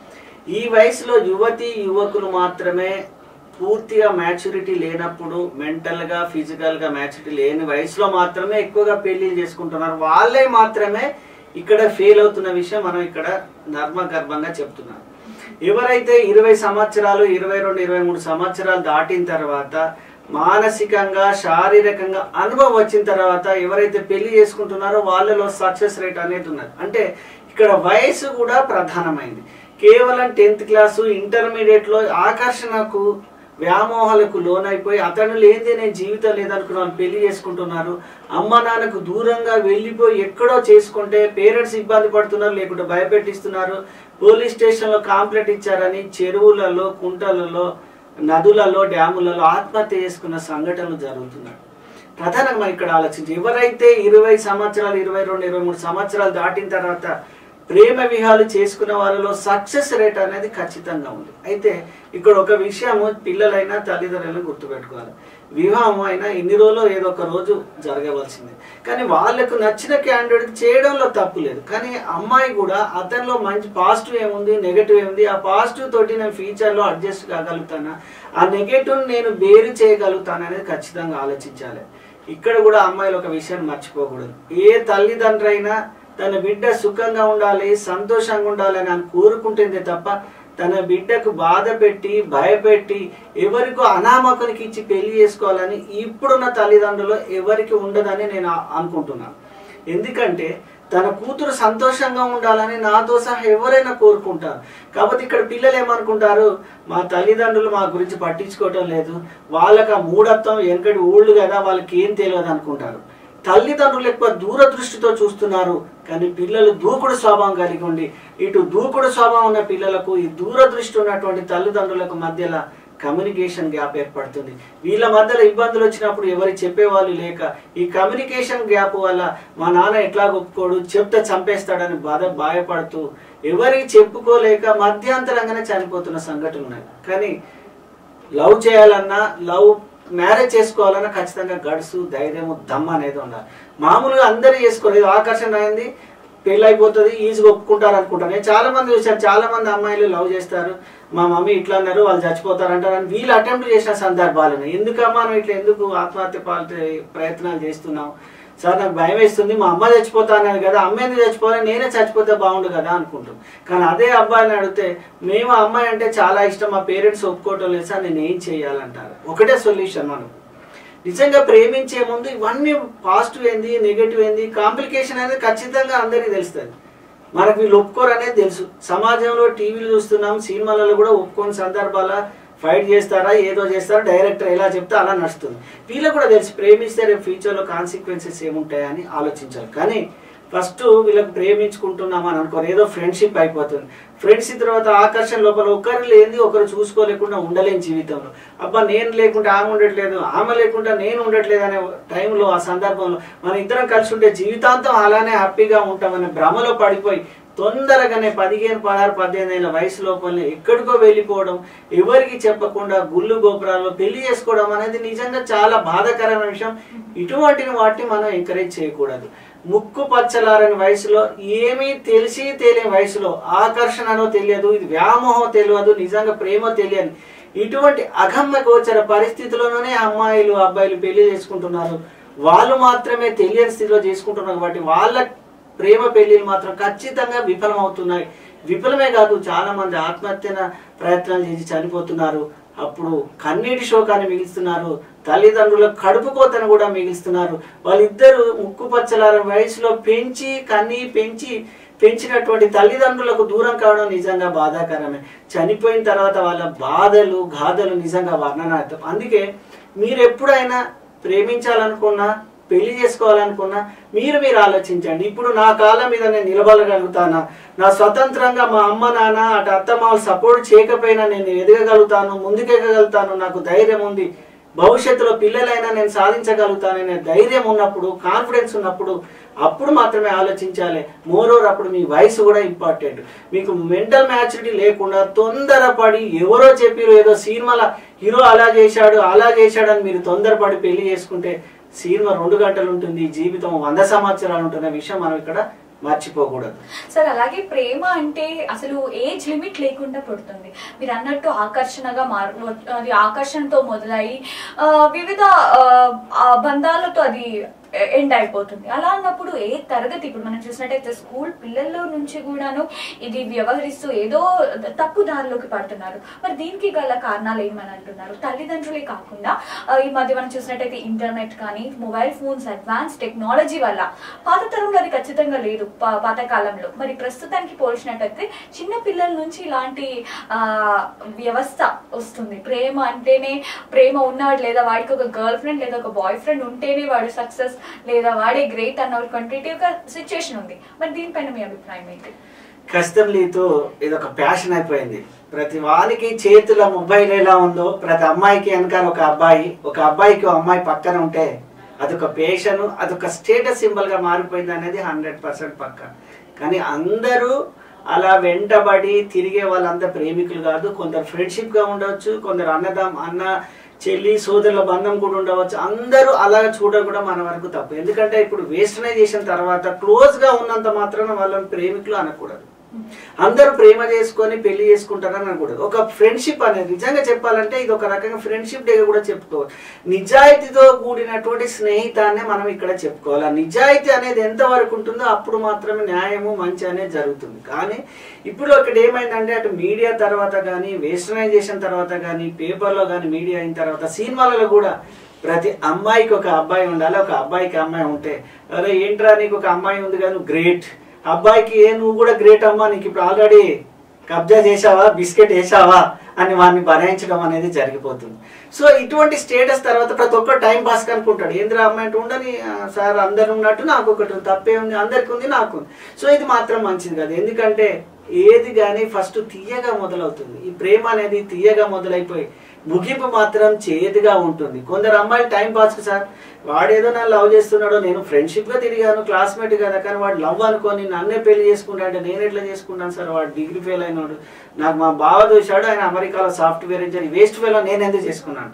ఈ వయసులో యువతి యువకులు మాత్రమే పూర్తిగా మ్యాచ్యూరిటీ లేనప్పుడు మెంటల్ గా ఫిజికల్ గా మ్యాచ్యూరిటీ లేని వయసులో మాత్రమే ఎక్కువగా పెళ్లి చేసుకుంటున్నారు వాళ్ళే మాత్రమే ఇక్కడ ఫెయిల్ అవుతున్న విషయం మనం ఇక్కడ నర్మగర్భంగా చెప్తున్నాం ఎవరైతే ఇరవై సంవత్సరాలు ఇరవై రెండు ఇరవై మూడు సంవత్సరాలు దాటిన తర్వాత మానసికంగా శారీరకంగా అనుభవం వచ్చిన తర్వాత ఎవరైతే పెళ్లి చేసుకుంటున్నారో వాళ్ళలో సక్సెస్ రేట్ అనేది ఉన్నది అంటే ఇక్కడ వయసు కూడా ప్రధానమైంది కేవలం టెన్త్ క్లాసు ఇంటర్మీడియట్ లో ఆకర్షణకు వ్యామోహాలకు లోనైపోయి అతను లేనిదే నేను జీవితం లేదనుకున్న వాళ్ళు పెళ్లి చేసుకుంటున్నారు అమ్మ నాన్నకు దూరంగా వెళ్ళిపోయి ఎక్కడో చేసుకుంటే పేరెంట్స్ ఇబ్బంది పడుతున్నారు లేకుంటే భయపెట్టిస్తున్నారు పోలీస్ స్టేషన్ లో కాంప్లైంట్ ఇచ్చారని చెరువులలో కుంటలలో నదులలో డ్యాములలో ఆత్మహత్య చేసుకున్న సంఘటనలు జరుగుతున్నాయి ప్రధానంగా మనం ఇక్కడ ఆలోచించి ఎవరైతే ఇరవై సంవత్సరాలు ఇరవై రెండు ఇరవై మూడు సంవత్సరాలు దాటిన తర్వాత ప్రేమ విహాలు చేసుకున్న వాళ్ళలో సక్సెస్ రేట్ అనేది ఖచ్చితంగా ఉంది అయితే ఇక్కడ ఒక విషయము పిల్లలైనా తల్లిదండ్రులను గుర్తుపెట్టుకోవాలి వివాహం అయినా ఇన్ని రోజులు ఏదో ఒక రోజు జరగవలసిందే కానీ వాళ్ళకు నచ్చిన క్యాండిడేట్ చేయడంలో తప్పు లేదు కానీ అమ్మాయి కూడా అతనిలో మంచి పాజిటివ్ ఏముంది నెగటివ్ ఏముంది ఆ పాజిటివ్ తోటి నేను ఫ్యూచర్లో అడ్జస్ట్ కాగలుగుతానా ఆ నెగటివ్ నేను వేరు చేయగలుగుతానా అనేది ఖచ్చితంగా ఆలోచించాలి ఇక్కడ కూడా అమ్మాయిలు ఒక విషయాన్ని మర్చిపోకూడదు ఏ తల్లిదండ్రైనా తన బిడ్డ సుఖంగా ఉండాలి సంతోషంగా ఉండాలి అని అని కోరుకుంటుంది తప్ప తన బిడ్డకు బాధ పెట్టి భయపెట్టి ఎవరికో అనామకునికి ఇచ్చి పెళ్లి చేసుకోవాలని ఇప్పుడున్న తల్లిదండ్రులు ఎవరికి ఉండదని నేను ఆ- అనుకుంటున్నాను ఎందుకంటే తన కూతురు సంతోషంగా ఉండాలని నాతో సహా ఎవరైనా కోరుకుంటారు కాబట్టి ఇక్కడ పిల్లలు ఏమనుకుంటారు మా తల్లిదండ్రులు మా గురించి పట్టించుకోవటం లేదు వాళ్ళకి ఆ మూఢత్వం వెనకటి ఊళ్ళు కదా వాళ్ళకి ఏం తెలియదు అనుకుంటారు తల్లిదండ్రులు ఎక్కువ దూరదృష్టితో చూస్తున్నారు కానీ పిల్లలు దూకుడు స్వభావం కలిగి ఉండి ఇటు దూకుడు స్వభావం ఉన్న పిల్లలకు ఈ దూరదృష్టి ఉన్నటువంటి తల్లిదండ్రులకు మధ్యలో కమ్యూనికేషన్ గ్యాప్ ఏర్పడుతుంది వీళ్ళ మధ్యలో ఇబ్బందులు వచ్చినప్పుడు ఎవరు చెప్పేవాళ్ళు లేక ఈ కమ్యూనికేషన్ గ్యాప్ వల్ల మా నాన్న ఎట్లా ఒప్పుకోడు చెప్తే చంపేస్తాడని బాధ భయపడుతూ ఎవరికి చెప్పుకోలేక మధ్యాంతరంగానే చనిపోతున్న సంఘటనలు ఉన్నాయి కానీ లవ్ చేయాలన్నా లవ్ మ్యారేజ్ చేసుకోవాలన్నా ఖచ్చితంగా గడుసు ధైర్యము దమ్ అనేది ఉండాలి మామూలుగా అందరూ చేసుకోలేదు ఆకర్షణ అయింది పెళ్ళి అయిపోతుంది ఈజీగా ఒప్పుకుంటారు అనుకుంటారు నేను చాలా మంది చూశాను చాలా మంది అమ్మాయిలు లవ్ చేస్తారు మా మమ్మీ ఇట్లా అన్నారు వాళ్ళు చచ్చిపోతారు అంటారు అని వీళ్ళు అటెంప్ట్ చేసిన సందర్భాలు ఉన్నాయి ఎందుకమ్మా మనం ఇట్లా ఎందుకు ఆత్మహత్య పాల్తే ప్రయత్నాలు చేస్తున్నాం సార్ నాకు భయం వేస్తుంది మా అమ్మ చచ్చిపోతా అన్నది కదా అమ్మ ఎందుకు చచ్చిపోవాలి నేనే చచ్చిపోతే బాగుండు కదా అనుకుంటాం కానీ అదే అబ్బాయిని అడిగితే మేము ఆ అమ్మాయి అంటే చాలా ఇష్టం మా పేరెంట్స్ ఒప్పుకోవటం లేదు సార్ నేను ఏం చేయాలంటారు ఒకటే సొల్యూషన్ మనం నిజంగా ప్రేమించే ముందు ఇవన్నీ పాజిటివ్ ఏంది నెగటివ్ ఏంది కాంప్లికేషన్ అనేది ఖచ్చితంగా అందరికీ తెలుస్తుంది మనకు వీళ్ళు ఒప్పుకోరు అనేది తెలుసు సమాజంలో టీవీలు చూస్తున్నాం సినిమాలలో కూడా ఒప్పుకోని సందర్భాల ఫైట్ చేస్తారా ఏదో చేస్తారా డైరెక్టర్ ఎలా చెప్తే అలా నడుస్తుంది వీళ్ళకి కూడా తెలుసు ప్రేమిస్తే రేపు ఫ్యూచర్లో కాన్సిక్వెన్సెస్ ఏముంటాయని ఆలోచించాలి కానీ ఫస్ట్ వీళ్ళకి ప్రేమించుకుంటున్నాం అని అనుకోరు ఏదో ఫ్రెండ్షిప్ అయిపోతుంది ఫ్రెండ్షిప్ తర్వాత ఆకర్షణ లోపల ఒకరు లేనిది ఒకరు చూసుకోలేకుండా ఉండలేని జీవితంలో అబ్బా నేను లేకుంటే ఆమె ఉండట్లేదు ఆమె లేకుండా నేను ఉండట్లేదు అనే టైంలో ఆ సందర్భంలో మన ఇద్దరం కలిసి ఉంటే జీవితాంతం అలానే హ్యాపీగా ఉంటామనే భ్రమలో పడిపోయి తొందరగానే పదిహేను పదహారు పద్దెనిమిది ఏళ్ళ వయసు లోపలనే ఎక్కడికో వెళ్ళిపోవడం ఎవరికి చెప్పకుండా గుళ్ళు గోపురాల్లో పెళ్లి చేసుకోవడం అనేది నిజంగా చాలా బాధాకరమైన విషయం ఇటువంటి వాటిని మనం ఎంకరేజ్ చేయకూడదు ముక్కు పచ్చలారని వయసులో ఏమీ తెలిసి తెలియని వయసులో ఆకర్షణనో తెలియదు ఇది వ్యామోహం తెలియదు నిజంగా ప్రేమ తెలియదు ఇటువంటి అగమ్య గోచర పరిస్థితుల్లోనే అమ్మాయిలు అబ్బాయిలు పెళ్లి చేసుకుంటున్నారు వాళ్ళు మాత్రమే తెలియని స్థితిలో చేసుకుంటున్నారు కాబట్టి వాళ్ళ ప్రేమ పెళ్లిలు మాత్రం ఖచ్చితంగా విఫలమవుతున్నాయి విఫలమే కాదు చాలా మంది ఆత్మహత్యన ప్రయత్నాలు చేసి చనిపోతున్నారు అప్పుడు కన్నీటి శోకాన్ని మిగిలిస్తున్నారు తల్లిదండ్రుల కడుపు కోతను కూడా మిగిలిస్తున్నారు వాళ్ళిద్దరూ ముక్కు పచ్చలార వయసులో పెంచి కన్ని పెంచి పెంచినటువంటి తల్లిదండ్రులకు దూరం కావడం నిజంగా బాధాకరమే చనిపోయిన తర్వాత వాళ్ళ బాధలు గాథలు నిజంగా వర్ణనార్థం అందుకే మీరు ఎప్పుడైనా ప్రేమించాలనుకున్నా పెళ్లి చేసుకోవాలనుకున్నా మీరు మీరు ఆలోచించండి ఇప్పుడు నా కాళ్ళ మీద నేను నిలబడగలుగుతానా నా స్వతంత్రంగా మా అమ్మ నాన్న అటు అత్త మామలు సపోర్ట్ చేయకపోయినా నేను ఎదగగలుగుతాను ముందుకెక్కగలుగుతాను నాకు ధైర్యం ఉంది భవిష్యత్తులో పిల్లలైనా నేను సాధించగలుగుతాననే ధైర్యం ఉన్నప్పుడు కాన్ఫిడెన్స్ ఉన్నప్పుడు అప్పుడు మాత్రమే ఆలోచించాలి మోరోవర్ అప్పుడు మీ వయసు కూడా ఇంపార్టెంట్ మీకు మెంటల్ మ్యాచ్యూరిటీ లేకుండా తొందరపడి ఎవరో చెప్పిరు ఏదో సినిమాల హీరో అలా చేశాడు అలా చేశాడు అని మీరు తొందరపడి పెళ్లి చేసుకుంటే సినిమా రెండు గంటలు ఉంటుంది జీవితం వంద సంవత్సరాలు ఉంటున్న విషయం మనం ఇక్కడ మర్చిపోకూడదు సార్ అలాగే ప్రేమ అంటే అసలు ఏజ్ లిమిట్ లేకుండా పుడుతుంది మీరు అన్నట్టు ఆకర్షణగా మారు అది ఆకర్షణతో మొదలై ఆ, వివిధ ఆ, ఆ బంధాలతో అది ఎండ్ అయిపోతుంది అలా అన్నప్పుడు ఏ తరగతి ఇప్పుడు మనం చూసినట్టయితే స్కూల్ పిల్లల్లో నుంచి కూడాను ఇది వ్యవహరిస్తూ ఏదో తప్పు దారిలోకి పడుతున్నారు మరి దీనికి గల కారణాలు ఏమని అంటున్నారు తల్లిదండ్రులే కాకుండా ఆ, ఈ మధ్య మనం చూసినట్టయితే ఇంటర్నెట్ కానీ మొబైల్ ఫోన్స్ అడ్వాన్స్ టెక్నాలజీ వల్ల పాత తరంలో అది ఖచ్చితంగా లేదు పా- పాత కాలంలో మరి ప్రస్తుతానికి పోల్చినట్టయితే చిన్న పిల్లల నుంచి ఇలాంటి ఆ, వ్యవస్థ వస్తుంది ప్రేమ అంటేనే ప్రేమ ఉన్నాడు లేదా వాడికి ఒక గర్ల్ ఫ్రెండ్ లేదా ఒక బాయ్ ఫ్రెండ్ ఉంటేనే వాడు సక్సెస్ లేదా వాడే గ్రేట్ అన్నటువంటి ఒక సిచ్యుయేషన్ ఉంది మరి దీనిపైన మీ అభిప్రాయం ఏంటి కస్టమ్లీతో ఇది ఒక ప్యాషన్ అయిపోయింది ప్రతి వానికి చేతిలో మొబైల్ ఎలా ఉందో ప్రతి అమ్మాయికి వెనకాల ఒక అబ్బాయి ఒక అబ్బాయికి ఒక అమ్మాయి పక్కన ఉంటే అదొక పేషన్ అదొక స్టేటస్ సింబల్ గా మారిపోయింది అనేది హండ్రెడ్ పర్సెంట్ పక్క కానీ అందరూ అలా వెంటబడి తిరిగే వాళ్ళంతా ప్రేమికులు కాదు కొందరు ఫ్రెండ్షిప్ గా ఉండవచ్చు కొందరు అన్నదం అన్న చెల్లి సోదరుల బంధం కూడా ఉండవచ్చు అందరూ అలా చూడడం కూడా మన వరకు తప్పు ఎందుకంటే ఇప్పుడు వెస్టర్నైజేషన్ తర్వాత క్లోజ్ గా ఉన్నంత మాత్రాన వాళ్ళని ప్రేమికులు అనకూడదు అందరూ ప్రేమ చేసుకొని పెళ్లి చేసుకుంటారని అనకూడదు ఒక ఫ్రెండ్షిప్ అనేది నిజంగా చెప్పాలంటే ఇది ఒక రకంగా ఫ్రెండ్షిప్ డే కూడా చెప్పుకోవాలి నిజాయితీతో కూడినటువంటి స్నేహితాన్ని మనం ఇక్కడ చెప్పుకోవాలి ఆ నిజాయితీ అనేది ఎంత వరకు ఉంటుందో అప్పుడు మాత్రమే న్యాయము మంచి అనేది జరుగుతుంది కానీ ఇప్పుడు ఇక్కడ ఏమైందంటే అటు మీడియా తర్వాత కానీ వెస్టర్నైజేషన్ తర్వాత కానీ పేపర్లో కానీ మీడియా అయిన తర్వాత సినిమాలలో కూడా ప్రతి అమ్మాయికి ఒక అబ్బాయి ఉండాలి ఒక అబ్బాయికి అమ్మాయి ఉంటే అరే ఏంట్రా నీకు ఒక అమ్మాయి ఉంది కానీ గ్రేట్ అబ్బాయికి ఏ నువ్వు కూడా గ్రేట్ అమ్మా నీకు ఇప్పుడు ఆల్రెడీ కబ్జా చేసావా బిస్కెట్ వేసావా అని వాడిని భరాయించడం అనేది జరిగిపోతుంది సో ఇటువంటి స్టేటస్ తర్వాత ప్రతి ఒక్కరు టైం పాస్ అనుకుంటాడు ఏంద్రా అమ్మాయి అంటే ఉండని ఆ, సార్ అందరు ఉన్నట్టు నాకు ఒకటి ఉంది తప్పే ఉంది అందరికి ఉంది నాకు ఉంది సో ఇది మాత్రం మంచిది కాదు ఎందుకంటే ఏది కానీ ఫస్ట్ తీయగా మొదలవుతుంది ఈ ప్రేమ అనేది తీయగా మొదలైపోయి ముగింపు మాత్రం చేదుగా ఉంటుంది కొందరు అమ్మాయిలు టైం పాస్ సార్ వాడేదో నన్ను లవ్ చేస్తున్నాడో నేను ఫ్రెండ్షిప్ గా తిరిగాను క్లాస్మేట్ కదా కానీ వాడు లవ్ అనుకొని నన్నే పెళ్లి చేసుకుంటా అంటే నేను ఎట్లా చేసుకుంటాను సార్ వాడు డిగ్రీ ఫెయిల్ అయినాడు నాకు మా బావ చూశాడు ఆయన అమెరికాలో సాఫ్ట్వేర్ ఇంజనీర్ వేస్ట్ ఫెయిల్ నేను ఎందుకు చేసుకున్నా అంటారు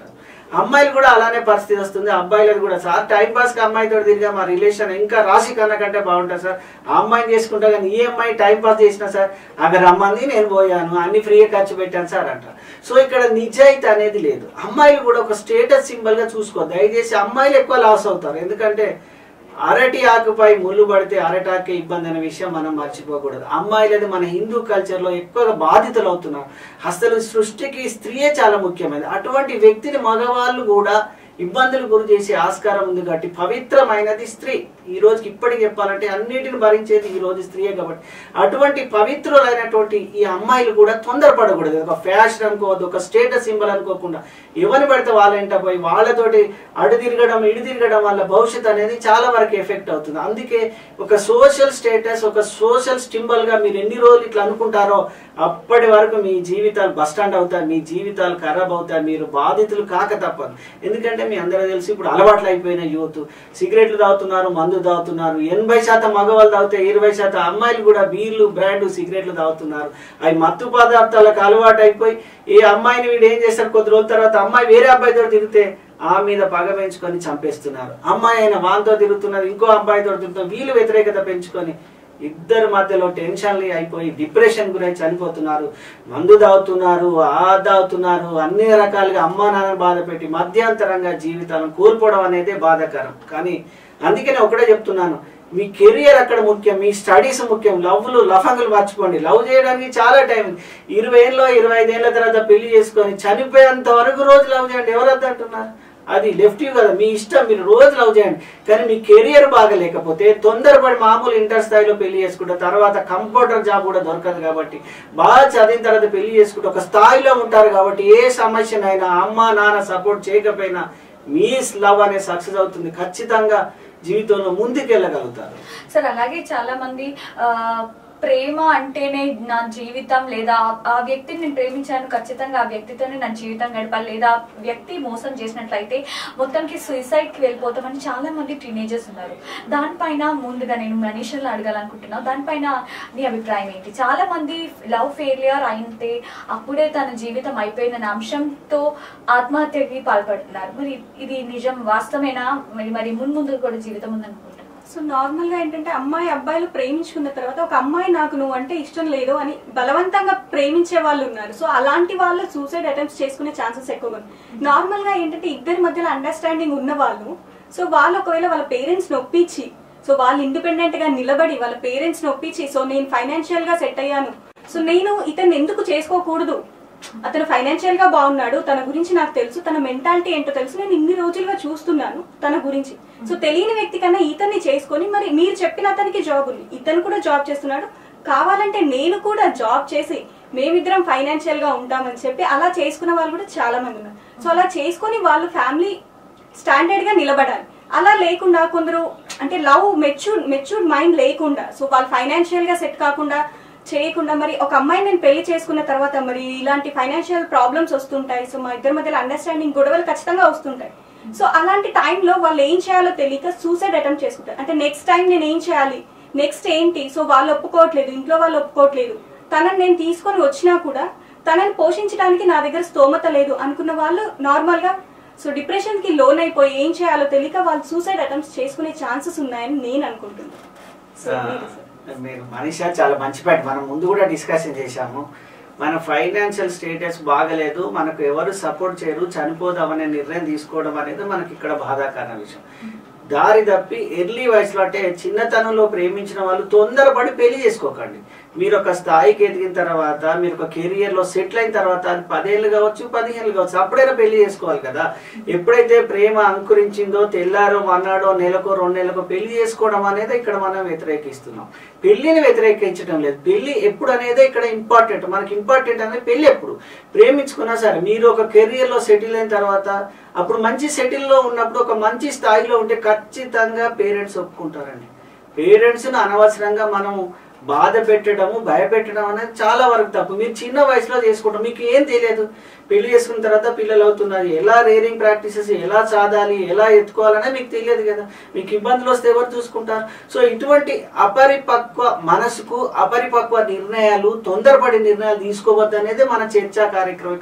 అమ్మాయిలు కూడా అలానే పరిస్థితి వస్తుంది అబ్బాయిలకు కూడా సార్ టైం పాస్ కి అమ్మాయితో తిరిగా మా రిలేషన్ ఇంకా రాశి కన్నా కంటే బాగుంటుంది సార్ ఆ అమ్మాయిని చేసుకుంటా కానీ ఈ అమ్మాయి టైం పాస్ చేసిన సార్ ఆమె రమ్మంది నేను పోయాను అన్ని ఫ్రీగా ఖర్చు పెట్టాను సార్ అంట సో ఇక్కడ నిజాయితీ అనేది లేదు అమ్మాయిలు కూడా ఒక స్టేటస్ సింబల్ గా చూసుకో దయచేసి అమ్మాయిలు ఎక్కువ లాస్ అవుతారు ఎందుకంటే అరటి ఆకుపై ముళ్ళు పడితే అరటాకే ఇబ్బంది అనే విషయం మనం మర్చిపోకూడదు అమ్మాయిలది మన హిందూ కల్చర్ లో ఎక్కువగా బాధితులు అవుతున్నారు అసలు సృష్టికి స్త్రీయే చాలా ముఖ్యమైనది అటువంటి వ్యక్తిని మగవాళ్ళు కూడా ఇబ్బందులు గురి చేసే ఆస్కారం ఉంది కాబట్టి పవిత్రమైనది స్త్రీ ఈ రోజుకి ఇప్పటికి చెప్పాలంటే అన్నిటిని భరించేది ఈ రోజు స్త్రీయే కాబట్టి అటువంటి పవిత్రులైనటువంటి ఈ అమ్మాయిలు కూడా తొందరపడకూడదు ఒక ఫ్యాషన్ అనుకోవద్దు ఒక స్టేటస్ సింబల్ అనుకోకుండా ఎవరిని పడితే వాళ్ళ ఇంట పోయి వాళ్ళతోటి అడు తిరగడం ఇడు తిరగడం వల్ల భవిష్యత్ అనేది చాలా వరకు ఎఫెక్ట్ అవుతుంది అందుకే ఒక సోషల్ స్టేటస్ ఒక సోషల్ సింబల్ గా మీరు ఎన్ని రోజులు ఇట్లా అనుకుంటారో అప్పటి వరకు మీ జీవితాలు బస్టాండ్ అవుతాయి మీ జీవితాలు ఖరాబ్ అవుతాయి మీరు బాధితులు కాక తప్పదు ఎందుకంటే మీ అందరూ తెలిసి ఇప్పుడు అలవాట్లు అయిపోయిన యూత్ సిగరెట్లు తాగుతున్నారు మందు తాగుతున్నారు ఎనభై శాతం మగవాళ్ళు తాగితే ఇరవై శాతం అమ్మాయిలు కూడా బీర్లు బ్రాండ్ సిగరెట్లు తాగుతున్నారు అవి మత్తు పదార్థాలకు అలవాటు అయిపోయి ఏ అమ్మాయిని వీడు ఏం చేస్తారు కొద్ది రోజుల తర్వాత అమ్మాయి వేరే అబ్బాయితో తిరిగితే ఆ మీద పగ పెంచుకొని చంపేస్తున్నారు అమ్మాయి అయిన వాంతో తిరుగుతున్నారు ఇంకో అబ్బాయితో తిరుగుతున్నారు వీళ్ళు వ్యతిరేకత పెంచుకొని ఇద్దరి మధ్యలో టెన్షన్లు అయిపోయి డిప్రెషన్ గురించి చనిపోతున్నారు మందు తాగుతున్నారు ఆ తాగుతున్నారు అన్ని రకాలుగా అమ్మా నాన్న బాధ పెట్టి మధ్యాంతరంగా జీవితాలను కోల్పోవడం అనేది బాధాకరం కానీ అందుకనే ఒకటే చెప్తున్నాను మీ కెరియర్ అక్కడ ముఖ్యం మీ స్టడీస్ ముఖ్యం లవ్లు లఫంగులు మర్చిపోండి లవ్ చేయడానికి చాలా టైం ఉంది ఇరవై ఏళ్ళలో ఇరవై ఐదేళ్ల తర్వాత పెళ్లి చేసుకొని చనిపోయేంత వరకు రోజు లవ్ చేయండి ఎవరు వద్దంటున్నారు అది లెఫ్ట్ యూ కదా మీ ఇష్టం మీరు రోజు లవ్ చేయండి కానీ మీ కెరియర్ బాగలేకపోతే తొందరపడి మామూలు ఇంటర్ స్థాయిలో పెళ్లి చేసుకుంటే తర్వాత కంప్యూటర్ జాబ్ కూడా దొరకదు కాబట్టి బాగా చదివిన తర్వాత పెళ్లి చేసుకుంటే ఒక స్థాయిలో ఉంటారు కాబట్టి ఏ సమస్యనైనా అమ్మ నాన్న సపోర్ట్ చేయకపోయినా మీ లవ్ అనేది సక్సెస్ అవుతుంది ఖచ్చితంగా జీవితంలో ముందుకెళ్ళగలుగుతారు సార్ అలాగే చాలా మంది ఆ, ప్రేమ అంటేనే నా జీవితం లేదా ఆ- ఆ వ్యక్తిని నేను ప్రేమించాను ఖచ్చితంగా ఆ వ్యక్తితోనే నా జీవితం గడపాలి లేదా ఆ వ్యక్తి మోసం చేసినట్లయితే మొత్తానికి సూసైడ్ కి వెళ్ళిపోతామని చాలా మంది టీనేజర్స్ ఉన్నారు దానిపైన ముందుగా నేను మనీషన్లో అడగాలనుకుంటున్నా దానిపైన నీ అభిప్రాయం ఏంటి చాలా మంది లవ్ ఫెయిలియర్ అయితే అప్పుడే తన జీవితం అయిపోయిందనే అంశంతో ఆత్మహత్యకి పాల్పడుతున్నారు మరి ఇది నిజం వాస్తవేనా మరి మరి మున్ముందు కూడా జీవితం ఉందనుకుంటున్నాను సో నార్మల్ గా ఏంటంటే అమ్మాయి అబ్బాయిలు ప్రేమించుకున్న తర్వాత ఒక అమ్మాయి నాకు నువ్వు అంటే ఇష్టం లేదు అని బలవంతంగా ప్రేమించే వాళ్ళు ఉన్నారు సో అలాంటి వాళ్ళు సూసైడ్ అటెంప్ట్స్ చేసుకునే ఛాన్సెస్ ఎక్కువగా ఉన్నాయి నార్మల్ గా ఏంటంటే ఇద్దరి మధ్యలో అండర్స్టాండింగ్ ఉన్న వాళ్ళు సో వాళ్ళు ఒకవేళ వాళ్ళ పేరెంట్స్ నొప్పించి సో వాళ్ళు ఇండిపెండెంట్ గా నిలబడి వాళ్ళ పేరెంట్స్ నొప్పించి సో నేను ఫైనాన్షియల్ గా సెట్ అయ్యాను సో నేను ఇతన్ని ఎందుకు చేసుకోకూడదు అతను ఫైనాన్షియల్ గా బాగున్నాడు తన గురించి నాకు తెలుసు తన మెంటాలిటీ ఏంటో తెలుసు నేను ఇన్ని రోజులుగా చూస్తున్నాను తన గురించి సో తెలియని వ్యక్తి కన్నా ఇతన్ని చేసుకొని మరి మీరు చెప్పిన అతనికి జాబ్ ఉంది ఇతను కూడా జాబ్ చేస్తున్నాడు కావాలంటే నేను కూడా జాబ్ చేసి మేమిద్దరం ఫైనాన్షియల్ గా ఉంటామని చెప్పి అలా చేసుకున్న వాళ్ళు కూడా చాలా మంది ఉన్నారు సో అలా చేసుకొని వాళ్ళు ఫ్యామిలీ స్టాండర్డ్ గా నిలబడాలి అలా లేకుండా కొందరు అంటే లవ్ మెచ్యూర్ మెచ్యూర్డ్ మైండ్ లేకుండా సో వాళ్ళు ఫైనాన్షియల్ గా సెట్ కాకుండా చేయకుండా మరి ఒక అమ్మాయి నేను పెళ్లి చేసుకున్న తర్వాత మరి ఇలాంటి ఫైనాన్షియల్ ప్రాబ్లమ్స్ వస్తుంటాయి సో మా ఇద్దరి మధ్యలో అండర్స్టాండింగ్ గొడవలు ఖచ్చితంగా వస్తుంటాయి సో అలాంటి టైంలో వాళ్ళు ఏం చేయాలో తెలియక సూసైడ్ అటెంప్ట్ చేసుకుంటారు అంటే నెక్స్ట్ టైం నేను ఏం చేయాలి నెక్స్ట్ ఏంటి సో వాళ్ళు ఒప్పుకోవట్లేదు ఇంట్లో వాళ్ళు ఒప్పుకోవట్లేదు తనని నేను తీసుకొని వచ్చినా కూడా తనని పోషించడానికి నా దగ్గర స్తోమత లేదు అనుకున్న వాళ్ళు నార్మల్ గా సో డిప్రెషన్ కి లోన్ అయిపోయి ఏం చేయాలో తెలియక వాళ్ళు సూసైడ్ అటెంప్ట్స్ చేసుకునే ఛాన్సెస్ ఉన్నాయని నేను అనుకుంటున్నాను సో ఆ, మీరు సార్. మీరు మనిషా చాలా మంచి పాయింట్ మనం ముందు కూడా డిస్కషన్ చేశాము మన ఫైనాన్షియల్ స్టేటస్ బాగలేదు మనకు ఎవరు సపోర్ట్ చేయరు చనిపోదామనే నిర్ణయం తీసుకోవడం అనేది మనకి ఇక్కడ బాధాకరణ విషయం దారి తప్పి ఎర్లీ వయసులో అంటే చిన్నతనంలో ప్రేమించిన వాళ్ళు తొందరపడి పెళ్లి చేసుకోకండి మీరు ఒక స్థాయికి ఎదిగిన తర్వాత మీరు ఒక కెరియర్ లో సెటిల్ అయిన తర్వాత అది పదేళ్ళు కావచ్చు పదిహేను కావచ్చు అప్పుడైనా పెళ్లి చేసుకోవాలి కదా ఎప్పుడైతే ప్రేమ అంకురించిందో తెల్లారో మన్నాడో నెలకో రెండు నెలకో పెళ్లి చేసుకోవడం అనేది ఇక్కడ మనం వ్యతిరేకిస్తున్నాం పెళ్లిని వ్యతిరేకించడం లేదు పెళ్లి ఎప్పుడు అనేది ఇక్కడ ఇంపార్టెంట్ మనకి ఇంపార్టెంట్ అనేది పెళ్లి ఎప్పుడు ప్రేమించుకున్నా సరే మీరు ఒక కెరియర్ లో సెటిల్ అయిన తర్వాత అప్పుడు మంచి సెటిల్ లో ఉన్నప్పుడు ఒక మంచి స్థాయిలో ఉంటే ఖచ్చితంగా పేరెంట్స్ ఒప్పుకుంటారండి పేరెంట్స్ అనవసరంగా మనం బాధ పెట్టడము భయపెట్టడం అనేది చాలా వరకు తప్పు మీరు చిన్న వయసులో చేసుకుంటాం మీకు ఏం తెలియదు పెళ్లి చేసుకున్న తర్వాత పిల్లలు అవుతున్నారు ఎలా రేరింగ్ ప్రాక్టీసెస్ ఎలా చాదాలి ఎలా ఎత్తుకోవాలనే మీకు తెలియదు కదా మీకు ఇబ్బందులు వస్తే ఎవరు చూసుకుంటారు సో ఇటువంటి అపరిపక్వ మనసుకు అపరిపక్వ నిర్ణయాలు తొందరపడి నిర్ణయాలు తీసుకోవద్దు అనేది మన చర్చా కార్యక్రమిక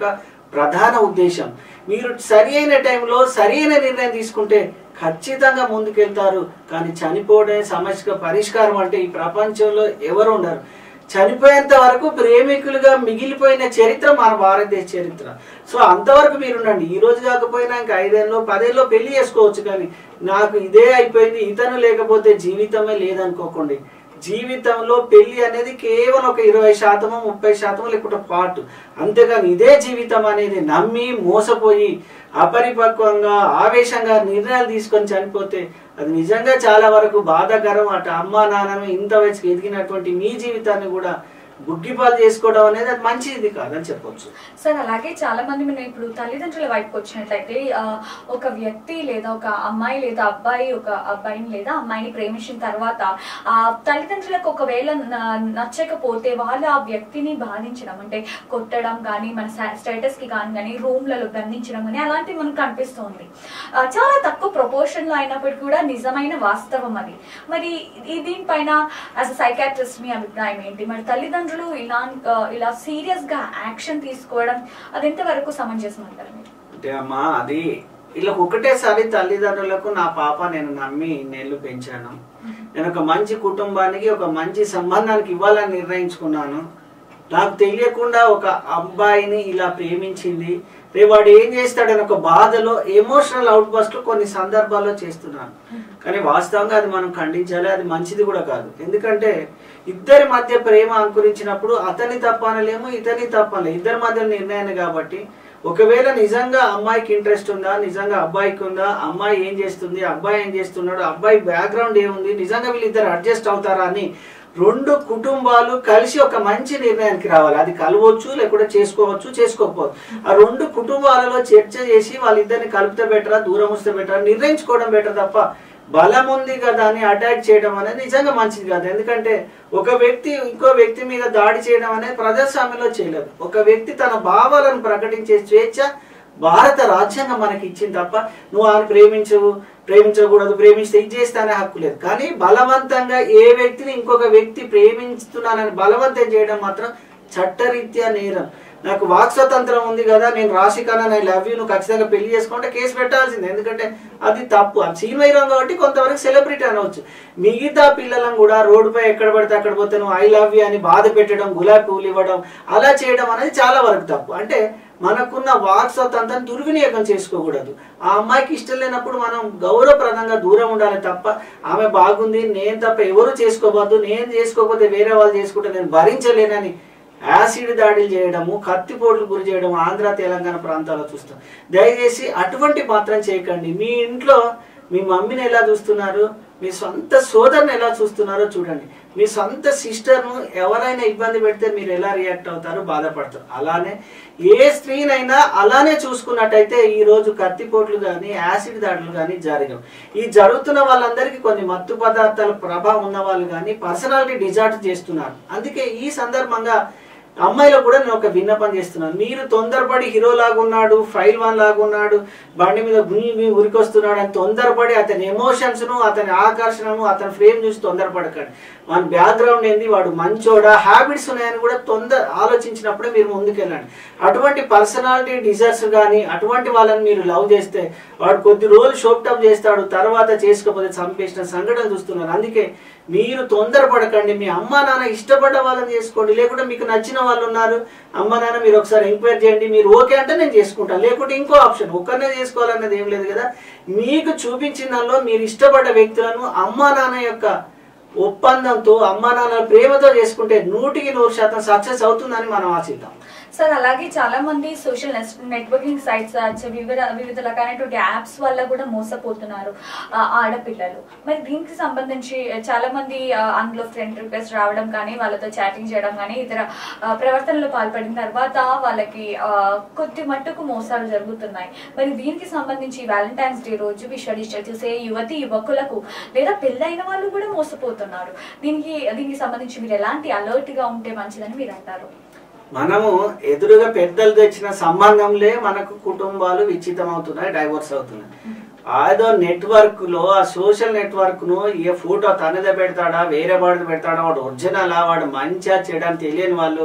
ప్రధాన ఉద్దేశం మీరు సరి అయిన టైంలో సరి అయిన నిర్ణయం తీసుకుంటే ఖచ్చితంగా ముందుకెళ్తారు కానీ చనిపోవడమే సమస్యగా పరిష్కారం అంటే ఈ ప్రపంచంలో ఎవరు ఉండరు చనిపోయేంత వరకు ప్రేమికులుగా మిగిలిపోయిన చరిత్ర మన భారతదేశ చరిత్ర సో అంతవరకు మీరు ఉండండి ఈ రోజు కాకపోయినా ఇంకా ఐదేళ్ళు పదేళ్ళు పెళ్లి చేసుకోవచ్చు కానీ నాకు ఇదే అయిపోయింది ఇతను లేకపోతే జీవితమే లేదనుకోకండి జీవితంలో పెళ్లి అనేది కేవలం ఒక ఇరవై శాతమో ముప్పై శాతమో లేకుంటే పార్ట్ అంతేగాని ఇదే జీవితం అనేది నమ్మి మోసపోయి అపరిపక్వంగా ఆవేశంగా నిర్ణయాలు తీసుకొని చనిపోతే అది నిజంగా చాలా వరకు బాధాకరం అటు అమ్మా నాన్నను ఇంత వయసుకి ఎదిగినటువంటి మీ జీవితాన్ని కూడా బుగ్గిపాలు చేసుకోవడం అనేది అది మంచిది కాదని చెప్పొచ్చు సార్ అలాగే చాలా మంది మనం ఇప్పుడు తల్లిదండ్రుల వైపుకి వచ్చినట్లయితే ఆ, ఒక వ్యక్తి లేదా ఒక అమ్మాయి లేదా అబ్బాయి ఒక అబ్బాయిని లేదా అమ్మాయిని ప్రేమించిన తర్వాత ఆ తల్లిదండ్రులకు ఒకవేళ న- నచ్చకపోతే వాళ్ళు ఆ వ్యక్తిని బాధించడం అంటే కొట్టడం కానీ మన స్టేటస్ కి కానీ కానీ రూమ్లలో బంధించడం కానీ అలాంటివి మనకు కనిపిస్తుంది ఆ, చాలా తక్కువ ప్రపోర్షన్ లో అయినప్పటికీ కూడా నిజమైన వాస్తవం అది మరి ఈ దీనిపైన యాజ్ అ సైకాట్రిస్ట్ మీ అభిప్రాయం ఏంటి మరి తల్లిదండ్రులు ఇలా ఆ, ఇలా సీరియస్ గా యాక్షన్ తీసుకోవడం అది ఎంతవరకు సమంజసం అంటారు మీరు అంటే అమ్మా అది ఇలా ఒకటేసారి తల్లిదండ్రులకు నా పాప నేను నమ్మి ఇన్నేళ్ళు పెంచాను నేను ఒక మంచి కుటుంబానికి ఒక మంచి సంబంధానికి ఇవ్వాలని నిర్ణయించుకున్నాను నాకు తెలియకుండా ఒక అబ్బాయిని ఇలా ప్రేమించింది రేపు వాడు ఏం చేస్తాడని ఒక బాధలో ఎమోషనల్ అవుట్ బస్ట్ కొన్ని సందర్భాల్లో చేస్తున్నాను కానీ వాస్తవంగా అది మనం ఖండించాలి అది మంచిది కూడా కాదు ఎందుకంటే ఇద్దరి మధ్య ప్రేమ అంకురించినప్పుడు అతని తప్పనలేము ఇతని తప్పనలేము ఇద్దరి మధ్య నిర్ణయాన్ని కాబట్టి ఒకవేళ నిజంగా అమ్మాయికి ఇంట్రెస్ట్ ఉందా నిజంగా అబ్బాయికి ఉందా అమ్మాయి ఏం చేస్తుంది అబ్బాయి ఏం చేస్తున్నాడు అబ్బాయి బ్యాక్గ్రౌండ్ ఏముంది నిజంగా వీళ్ళిద్దరు అడ్జస్ట్ అవుతారా అని రెండు కుటుంబాలు కలిసి ఒక మంచి నిర్ణయానికి రావాలి అది కలవచ్చు లేకుంటే చేసుకోవచ్చు చేసుకోకపోవచ్చు ఆ రెండు కుటుంబాలలో చర్చ చేసి వాళ్ళిద్దరిని కలిపితే బెటరా దూరం వస్తే బెటరా నిర్ణయించుకోవడం బెటర్ తప్ప బలం ఉంది కదా అని అటాక్ చేయడం అనేది నిజంగా మంచిది కాదు ఎందుకంటే ఒక వ్యక్తి ఇంకో వ్యక్తి మీద దాడి చేయడం అనేది ప్రజాస్వామ్యంలో చేయలేదు ఒక వ్యక్తి తన భావాలను ప్రకటించే స్వేచ్ఛ భారత రాజ్యాంగం మనకి ఇచ్చింది తప్ప నువ్వు ఆయన ప్రేమించవు ప్రేమించకూడదు ప్రేమిస్తే ఇది చేస్తానే హక్కు లేదు కానీ బలవంతంగా ఏ వ్యక్తిని ఇంకొక వ్యక్తి ప్రేమిస్తున్నానని బలవంతం చేయడం మాత్రం చట్టరీత్యా నేరం నాకు వాక్ స్వతంత్రం ఉంది కదా నేను రాశికన్నా నేను లవ్ యూ నువ్వు ఖచ్చితంగా పెళ్లి చేసుకుంటే కేసు పెట్టాల్సిందే ఎందుకంటే అది తప్పు అది సీనియరం కాబట్టి కొంతవరకు సెలబ్రిటీ అనవచ్చు మిగతా పిల్లలను కూడా రోడ్డుపై ఎక్కడ పడితే అక్కడ పోతే నువ్వు ఐ లవ్ యూ అని బాధ పెట్టడం గులాబీ పువ్వులు ఇవ్వడం అలా చేయడం అనేది చాలా వరకు తప్పు అంటే మనకున్న వాక్ స్వతంత్రం దుర్వినియోగం చేసుకోకూడదు ఆ అమ్మాయికి ఇష్టం లేనప్పుడు మనం గౌరవప్రదంగా దూరం ఉండాలి తప్ప ఆమె బాగుంది నేను తప్ప ఎవరు చేసుకోవద్దు నేను చేసుకోకపోతే వేరే వాళ్ళు చేసుకుంటే నేను భరించలేనని యాసిడ్ దాడులు చేయడము కత్తిపోట్లు గురి చేయడం ఆంధ్ర తెలంగాణ ప్రాంతాల్లో చూస్తాం దయచేసి అటువంటి మాత్రం చేయకండి మీ ఇంట్లో మీ మమ్మీని ఎలా చూస్తున్నారు మీ సొంత సోదరుని ఎలా చూస్తున్నారో చూడండి మీ సొంత సిస్టర్ను ఎవరైనా ఇబ్బంది పెడితే మీరు ఎలా రియాక్ట్ అవుతారో బాధపడతారు అలానే ఏ స్త్రీనైనా అలానే చూసుకున్నట్టయితే ఈ రోజు కత్తిపోట్లు కానీ యాసిడ్ దాడులు కానీ జరగవు ఈ జరుగుతున్న వాళ్ళందరికీ కొన్ని మత్తు పదార్థాల ప్రభావం ఉన్న వాళ్ళు కానీ పర్సనాలిటీ డిజార్డర్ చేస్తున్నారు అందుకే ఈ సందర్భంగా అమ్మాయిలో కూడా నేను ఒక విన్నపం చేస్తున్నాను మీరు తొందరపడి హీరో లాగా ఉన్నాడు ఫైల్ వన్ లాగా ఉన్నాడు బండి మీద గుని గుని ఉరికొస్తున్నాడు అని తొందరపడి అతని ఎమోషన్స్ ను అతని ఆకర్షణను అతని ఫ్రేమ్ చూసి తొందరపడకండి మన బ్యాక్గ్రౌండ్ ఏంది వాడు మంచోడా హ్యాబిట్స్ ఉన్నాయని కూడా తొందర ఆలోచించినప్పుడే మీరు ముందుకెళ్ళండి అటువంటి పర్సనాలిటీ డిజైర్స్ కానీ అటువంటి వాళ్ళని మీరు లవ్ చేస్తే వాడు కొద్ది రోజులు షోప్టప్ చేస్తాడు తర్వాత చేసుకోకపోతే చంపేసిన సంఘటన చూస్తున్నారు అందుకే మీరు తొందరపడకండి మీ అమ్మ నాన్న ఇష్టపడ్డ వాళ్ళని చేసుకోండి లేకుంటే మీకు నచ్చిన వాళ్ళు ఉన్నారు అమ్మ నాన్న మీరు ఒకసారి ఎంక్వైరీ చేయండి మీరు ఓకే అంటే నేను చేసుకుంటాను లేకుంటే ఇంకో ఆప్షన్ ఒక్కనే చేసుకోవాలన్నది ఏం లేదు కదా మీకు చూపించిన దానిలో మీరు ఇష్టపడ్డ వ్యక్తులను అమ్మ నాన్న యొక్క ఒప్పందంతో అమ్మ నాన్న ప్రేమతో చేసుకుంటే నూటికి నూరు శాతం సక్సెస్ అవుతుందని మనం ఆశిద్దాం సార్ అలాగే చాలా మంది సోషల్ నెట్వర్కింగ్ సైట్స్ వివిధ వివిధ రకాలైనటువంటి యాప్స్ వల్ల కూడా మోసపోతున్నారు ఆ, ఆడపిల్లలు మరి దీనికి సంబంధించి చాలా మంది ఆ, అందులో ఫ్రెండ్ రిక్వెస్ట్ రావడం కానీ వాళ్ళతో చాటింగ్ చేయడం కానీ ఇతర ఆ, ప్రవర్తనలో పాల్పడిన తర్వాత వాళ్ళకి ఆ, కొద్ది మట్టుకు మోసాలు జరుగుతున్నాయి మరి దీనికి సంబంధించి వ్యాలంటైన్స్ డే రోజు విశ్వ డిజిటల్ చూసే యువతి యువకులకు లేదా పెళ్ళైన వాళ్ళు కూడా మోసపోతున్నారు దీనికి దీనికి సంబంధించి మీరు ఎలాంటి అలర్ట్ గా ఉంటే మంచిదని మీరు అంటారు మనము ఎదురుగా పెద్దలు తెచ్చిన సంబంధంలే మనకు కుటుంబాలు విచ్ఛితం అవుతున్నాయి డైవర్స్ అవుతున్నాయి ఏదో నెట్వర్క్ లో ఆ సోషల్ నెట్వర్క్ ను ఏ ఫోటో తనదే పెడతాడా వేరే వాడిది పెడతాడా వాడు ఒరిజినల్ వాడు మంచిగా చేయడానికి తెలియని వాళ్ళు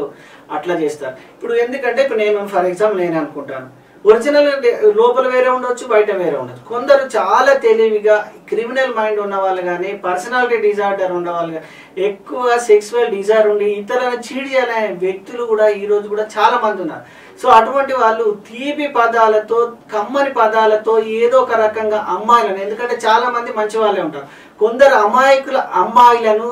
అట్లా చేస్తారు ఇప్పుడు ఎందుకంటే ఇప్పుడు నేను ఫర్ ఎగ్జాంపుల్ నేను అనుకుంటాను ఒరిజినల్ లోపల వేరే ఉండొచ్చు బయట వేరే ఉండొచ్చు కొందరు చాలా తెలివిగా క్రిమినల్ మైండ్ ఉన్న వాళ్ళు కానీ పర్సనాలిటీ డిజార్డర్ ఉన్న వాళ్ళు కానీ ఎక్కువగా సెక్సువల్ డిజైర్ ఉండి ఇతరులను చీట్ చేయాలనే వ్యక్తులు కూడా ఈ రోజు కూడా చాలా మంది ఉన్నారు సో అటువంటి వాళ్ళు తీపి పదాలతో కమ్మని పదాలతో ఏదో ఒక రకంగా అమ్మాయిలను ఎందుకంటే చాలా మంది మంచి వాళ్ళే ఉంటారు కొందరు అమాయకుల అమ్మాయిలను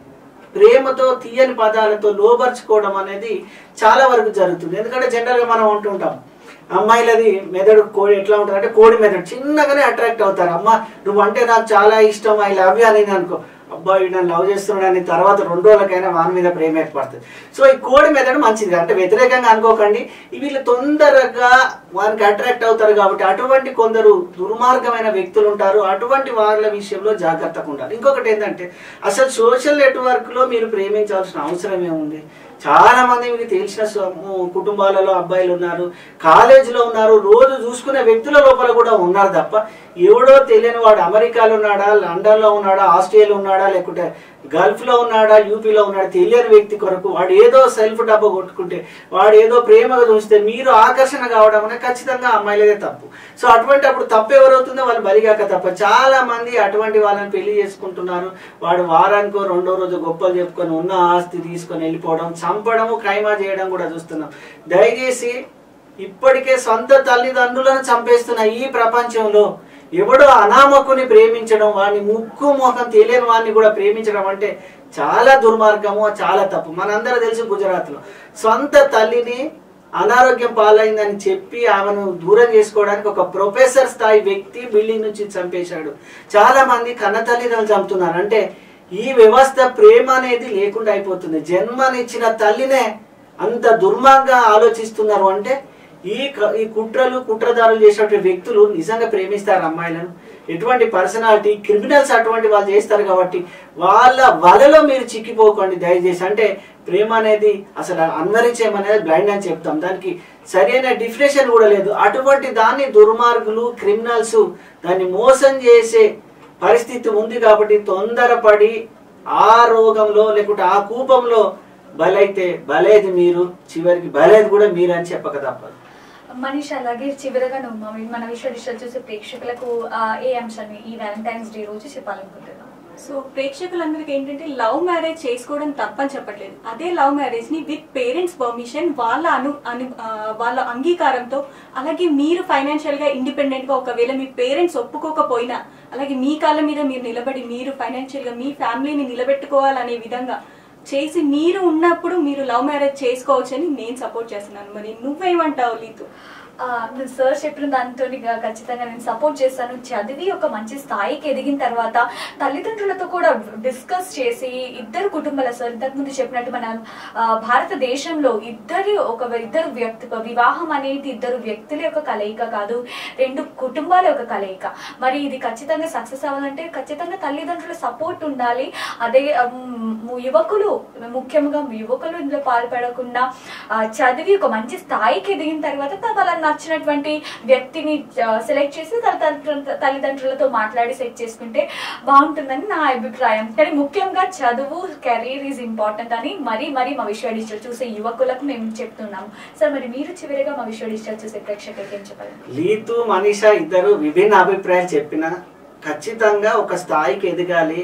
ప్రేమతో తీయని పదాలతో లోబర్చుకోవడం అనేది చాలా వరకు జరుగుతుంది ఎందుకంటే జనరల్గా మనం ఉంటుంటాం అమ్మాయిలది మెదడు కోడి ఎట్లా ఉంటుంది అంటే కోడి మెదడు చిన్నగానే అట్రాక్ట్ అవుతారు అమ్మ నువ్వు అంటే నాకు చాలా ఇష్టం ఐ లవ్ యూ అనేది అనుకో అబ్బాయి నన్ను లవ్ చేస్తున్నాడని తర్వాత రెండు రోజులకైనా వాని మీద ప్రేమ ఏర్పడుతుంది సో ఈ కోడి మెదడు మంచిది అంటే వ్యతిరేకంగా అనుకోకండి ఈ వీళ్ళు తొందరగా వారికి అట్రాక్ట్ అవుతారు కాబట్టి అటువంటి కొందరు దుర్మార్గమైన వ్యక్తులు ఉంటారు అటువంటి వాళ్ళ విషయంలో జాగ్రత్తగా ఉండాలి ఇంకొకటి ఏంటంటే అసలు సోషల్ నెట్వర్క్లో మీరు ప్రేమించాల్సిన అవసరం ఏముంది చాలా మంది మీకు తెలిసిన స- కుటుంబాలలో అబ్బాయిలు ఉన్నారు కాలేజీలో ఉన్నారు రోజు చూసుకునే వ్యక్తుల లోపల కూడా ఉన్నారు తప్ప ఎవడో తెలియని వాడు అమెరికాలో ఉన్నాడా లండన్లో ఉన్నాడా ఆస్ట్రేలియాలో ఉన్నాడా లేకుంటే గల్ఫ్లో ఉన్నాడా యూపీలో ఉన్నాడా తెలియని వ్యక్తి కొరకు వాడు ఏదో సెల్ఫ్ డబ్బా కొట్టుకుంటే వాడు ఏదో ప్రేమగా చూస్తే మీరు ఆకర్షణ కావడం అనేది ఖచ్చితంగా అమ్మాయిలదే తప్పు సో అటువంటి అప్పుడు తప్పు ఎవరవుతుందో వాళ్ళు బలిగాక తప్ప చాలా మంది అటువంటి వాళ్ళని పెళ్లి చేసుకుంటున్నారు వాడు వారానికో రెండో రోజు గొప్పలు చెప్పుకొని ఉన్న ఆస్తి తీసుకొని వెళ్ళిపోవడం చంపడము క్రైమా చేయడం కూడా చూస్తున్నాం దయచేసి ఇప్పటికే సొంత తల్లిదండ్రులను చంపేస్తున్న ఈ ప్రపంచంలో ఎవడో అనామకుని ప్రేమించడం వాడిని ముక్కు ముఖం తెలియని వాడిని కూడా ప్రేమించడం అంటే చాలా దుర్మార్గము చాలా తప్పు మనందరూ తెలుసు గుజరాత్లో సొంత తల్లిని అనారోగ్యం పాలైందని చెప్పి ఆమెను దూరం చేసుకోవడానికి ఒక ప్రొఫెసర్ స్థాయి వ్యక్తి బిల్డింగ్ నుంచి చంపేశాడు చాలా మంది కన్న తల్లిదండ్రులు చంపుతున్నారు అంటే ఈ వ్యవస్థ ప్రేమ అనేది లేకుండా అయిపోతుంది జన్మనిచ్చిన తల్లినే అంత దుర్మార్గంగా ఆలోచిస్తున్నారు అంటే ఈ క- ఈ కుట్రలు కుట్రదారులు చేసేటువంటి వ్యక్తులు నిజంగా ప్రేమిస్తారు అమ్మాయిలను ఎటువంటి పర్సనాలిటీ క్రిమినల్స్ అటువంటి వాళ్ళు చేస్తారు కాబట్టి వాళ్ళ వలలో మీరు చిక్కిపోకండి దయచేసి అంటే ప్రేమ అనేది అసలు అన్వరించేమనేది బ్లైండ్ అని చెప్తాం దానికి సరైన డిఫినేషన్ కూడా లేదు అటువంటి దాన్ని దుర్మార్గులు క్రిమినల్స్ దాన్ని మోసం చేసే పరిస్థితి ఉంది కాబట్టి తొందరపడి ఆ రోగంలో లేకుంటే ఆ కూపంలో బలైతే బలేది మీరు చివరికి బలేది కూడా మీరు అని చెప్పక తప్పదు మనీష్ అలాగే చివరగా నువ్వు మన- మన విశ్వ డిజిటల్ చూసే ప్రేక్షకులకు ఆ, ఏ అంశాన్ని ఈ వ్యాలంటైన్స్ డే రోజు చెప్పాలనుకుంటున్నాను సో ప్రేక్షకులందరికీ ఏంటంటే లవ్ మ్యారేజ్ చేసుకోవడం తప్పని చెప్పట్లేదు అదే లవ్ మ్యారేజ్ ని విత్ పేరెంట్స్ పర్మిషన్ వాళ్ళ అను అను ఆ, వాళ్ళ అంగీకారంతో అలాగే మీరు ఫైనాన్షియల్ గా ఇండిపెండెంట్ గా ఒకవేళ మీ పేరెంట్స్ ఒప్పుకోకపోయినా అలాగే మీ కాళ్ళ మీద మీరు నిలబడి మీరు ఫైనాన్షియల్ గా మీ ఫ్యామిలీని నిలబెట్టుకోవాలనే విధంగా చేసి మీరు ఉన్నప్పుడు మీరు లవ్ మ్యారేజ్ చేసుకోవచ్చని నేను సపోర్ట్ చేస్తున్నాను మరి నువ్వేమంటావు లీతు ఆ, నేను సార్ చెప్పిన దాంతో ఖచ్చితంగా నేను సపోర్ట్ చేస్తాను చదివి ఒక మంచి స్థాయికి ఎదిగిన తర్వాత తల్లిదండ్రులతో కూడా డిస్కస్ చేసి ఇద్దరు కుటుంబాల సార్ ఇంతకుముందు చెప్పినట్టు మన ఆ, భారతదేశంలో ఇద్దరు ఒక ఇద్దరు వ్యక్తి వివాహం అనేది ఇద్దరు వ్యక్తుల యొక్క కలయిక కాదు రెండు కుటుంబాల యొక్క కలయిక మరి ఇది ఖచ్చితంగా సక్సెస్ అవ్వాలంటే ఖచ్చితంగా తల్లిదండ్రుల సపోర్ట్ ఉండాలి అదే ఉమ్, యువకులు ముఖ్యంగా యువకులు ఇందులో పాల్పడకుండా ఆ, చదివి ఒక మంచి స్థాయికి ఎదిగిన తర్వాత త- వాళ్ళకి నచ్చినటువంటి వ్యక్తిని సెలెక్ట్ చేసి తన తల్లి- తల్లిదండ్రులతో మాట్లాడి సెట్ చేసుకుంటే బాగుంటుందని నా అభిప్రాయం కానీ ముఖ్యంగా చదువు కెరీర్ ఈజ్ ఇంపార్టెంట్ అని మరీ మరీ మా విశ్వ డిజిటల్ చూసే యువకులకు మేము చెప్తున్నాము సార్ మరి మీరు చివరిగా మా విశ్వ డిజిటల్ చూసే ప్రేక్షకులకి ఏం చెప్పాలి లీతు మనీషా ఇద్దరు విభిన్న అభిప్రాయాలు చెప్పిన ఖచ్చితంగా ఒక స్థాయికి ఎదగాలి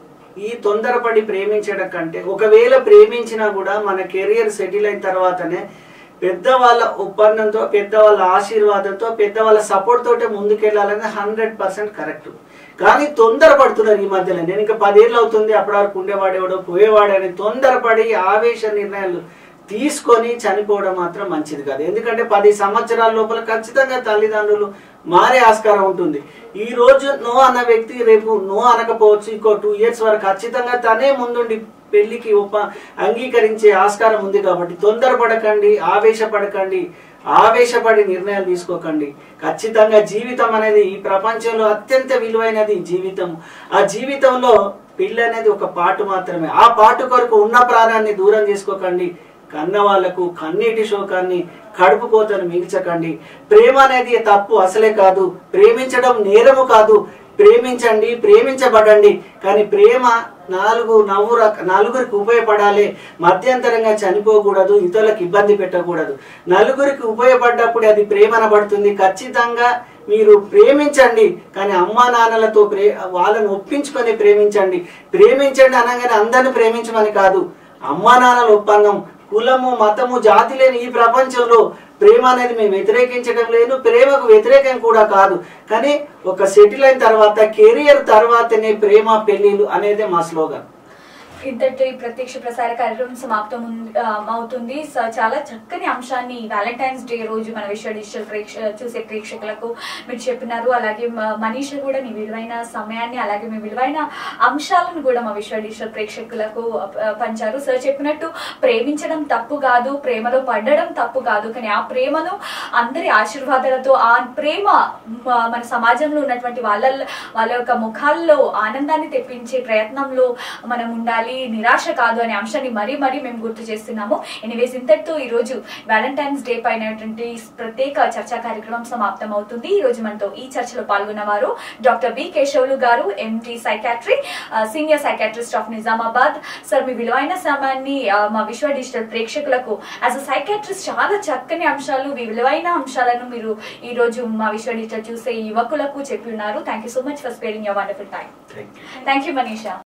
ఈ తొందరపడి ప్రేమించడం కంటే ఒకవేళ ప్రేమించినా కూడా మన కెరియర్ సెటిల్ అయిన తర్వాతనే పెద్దవాళ్ళ ఒప్పందంతో పెద్దవాళ్ళ ఆశీర్వాదంతో పెద్దవాళ్ళ సపోర్ట్ తోటే ముందుకెళ్ళాలని హండ్రెడ్ పర్సెంట్ కరెక్ట్ కానీ తొందరపడుతున్నారు ఈ మధ్యలో నేను ఇంకా పదేళ్ళు అవుతుంది అప్పటి వరకు ఉండేవాడేవాడో పోయేవాడని తొందరపడి ఆవేశ నిర్ణయాలు తీసుకొని చనిపోవడం మాత్రం మంచిది కాదు ఎందుకంటే పది సంవత్సరాల లోపల ఖచ్చితంగా తల్లిదండ్రులు మారే ఆస్కారం ఉంటుంది ఈ రోజు నో అన్న వ్యక్తి రేపు నో అనకపోవచ్చు ఇంకో టూ ఇయర్స్ వరకు ఖచ్చితంగా తనే ముందుండి పెళ్లికి ఉప అంగీకరించే ఆస్కారం ఉంది కాబట్టి తొందరపడకండి ఆవేశపడకండి ఆవేశపడి నిర్ణయాలు తీసుకోకండి ఖచ్చితంగా జీవితం అనేది ఈ ప్రపంచంలో అత్యంత విలువైనది జీవితం ఆ జీవితంలో పెళ్లి అనేది ఒక పాటు మాత్రమే ఆ పాటు కొరకు ఉన్న ప్రాణాన్ని దూరం చేసుకోకండి కన్న వాళ్లకు కన్నీటి శోకాన్ని కడుపు కోతను మించకండి ప్రేమ అనేది తప్పు అసలే కాదు ప్రేమించడం నేరము కాదు ప్రేమించండి ప్రేమించబడండి కానీ ప్రేమ నాలుగు నవ్వు రక నలుగురికి ఉపయోగపడాలి మధ్యంతరంగా చనిపోకూడదు ఇతరులకు ఇబ్బంది పెట్టకూడదు నలుగురికి ఉపయోగపడ్డప్పుడు అది ప్రేమ అనబడుతుంది ఖచ్చితంగా మీరు ప్రేమించండి కానీ అమ్మా నాన్నలతో ప్రే వాళ్ళని ఒప్పించుకొని ప్రేమించండి ప్రేమించండి అనగానే అందరిని ప్రేమించమని కాదు అమ్మా నాన్నల ఒప్పందం కులము మతము జాతి లేని ఈ ప్రపంచంలో ప్రేమ అనేది మేము వ్యతిరేకించడం లేదు ప్రేమకు వ్యతిరేకం కూడా కాదు కానీ ఒక సెటిల్ అయిన తర్వాత కెరియర్ తర్వాతనే ప్రేమ పెళ్లిళ్ళు అనేది మా స్లోగన్ ఇంతటితో ఈ ప్రత్యక్ష ప్రసార కార్యక్రమం సమాప్తం ఉం- ఆ, అవుతుంది సో చాలా చక్కని అంశాన్ని వ్యాలంటైన్స్ డే రోజు మన విశ్వ డిజిటల్ ప్రేక్ష చూసే ప్రేక్షకులకు మీరు చెప్పినారు అలాగే మ- మనీష కూడా మీ విలువైన సమయాన్ని అలాగే మీ విలువైన అంశాలను కూడా మా విశ్వ డిజిటల్ ప్రేక్షకులకు ఆ, పంచారు సార్ చెప్పినట్టు ప్రేమించడం తప్పు కాదు ప్రేమలో పడడం తప్పు కాదు కానీ ఆ ప్రేమను అందరి ఆశీర్వాదాలతో ఆ ప్రేమ మ- మన సమాజంలో ఉన్నటువంటి వాళ్ళ వాళ్ళ యొక్క ముఖాల్లో ఆనందాన్ని తెప్పించే ప్రయత్నంలో మనం ఉండాలి నిరాశ కాదు అనే అంశాన్ని మరీ మరీ మేము గుర్తు చేస్తున్నాము ఎనీవేస్ ఇంతటితో ఈ రోజు వ్యాలంటైన్స్ డే పైనటువంటి ప్రత్యేక చర్చా కార్యక్రమం సమాప్తం అవుతుంది ఈ రోజు మనతో ఈ చర్చలో పాల్గొన్న వారు doctor B Keshavulu garu MD psychiatry senior psychiatrist of Nizamabad sir మీ విలువైన సమయాన్ని ఆ, మా విశ్వ డిజిటల్ ప్రేక్షకులకు యాజ్ అ సైకాట్రిస్ట్ చాలా చక్కని అంశాలు మీ విలువైన అంశాలను మీరు ఈ రోజు మా విశ్వ డిజిటల్ చూసే యువకులకు చెప్పి ఉన్నారు thank you so much for sparing your wonderful time thank you thank you Manisha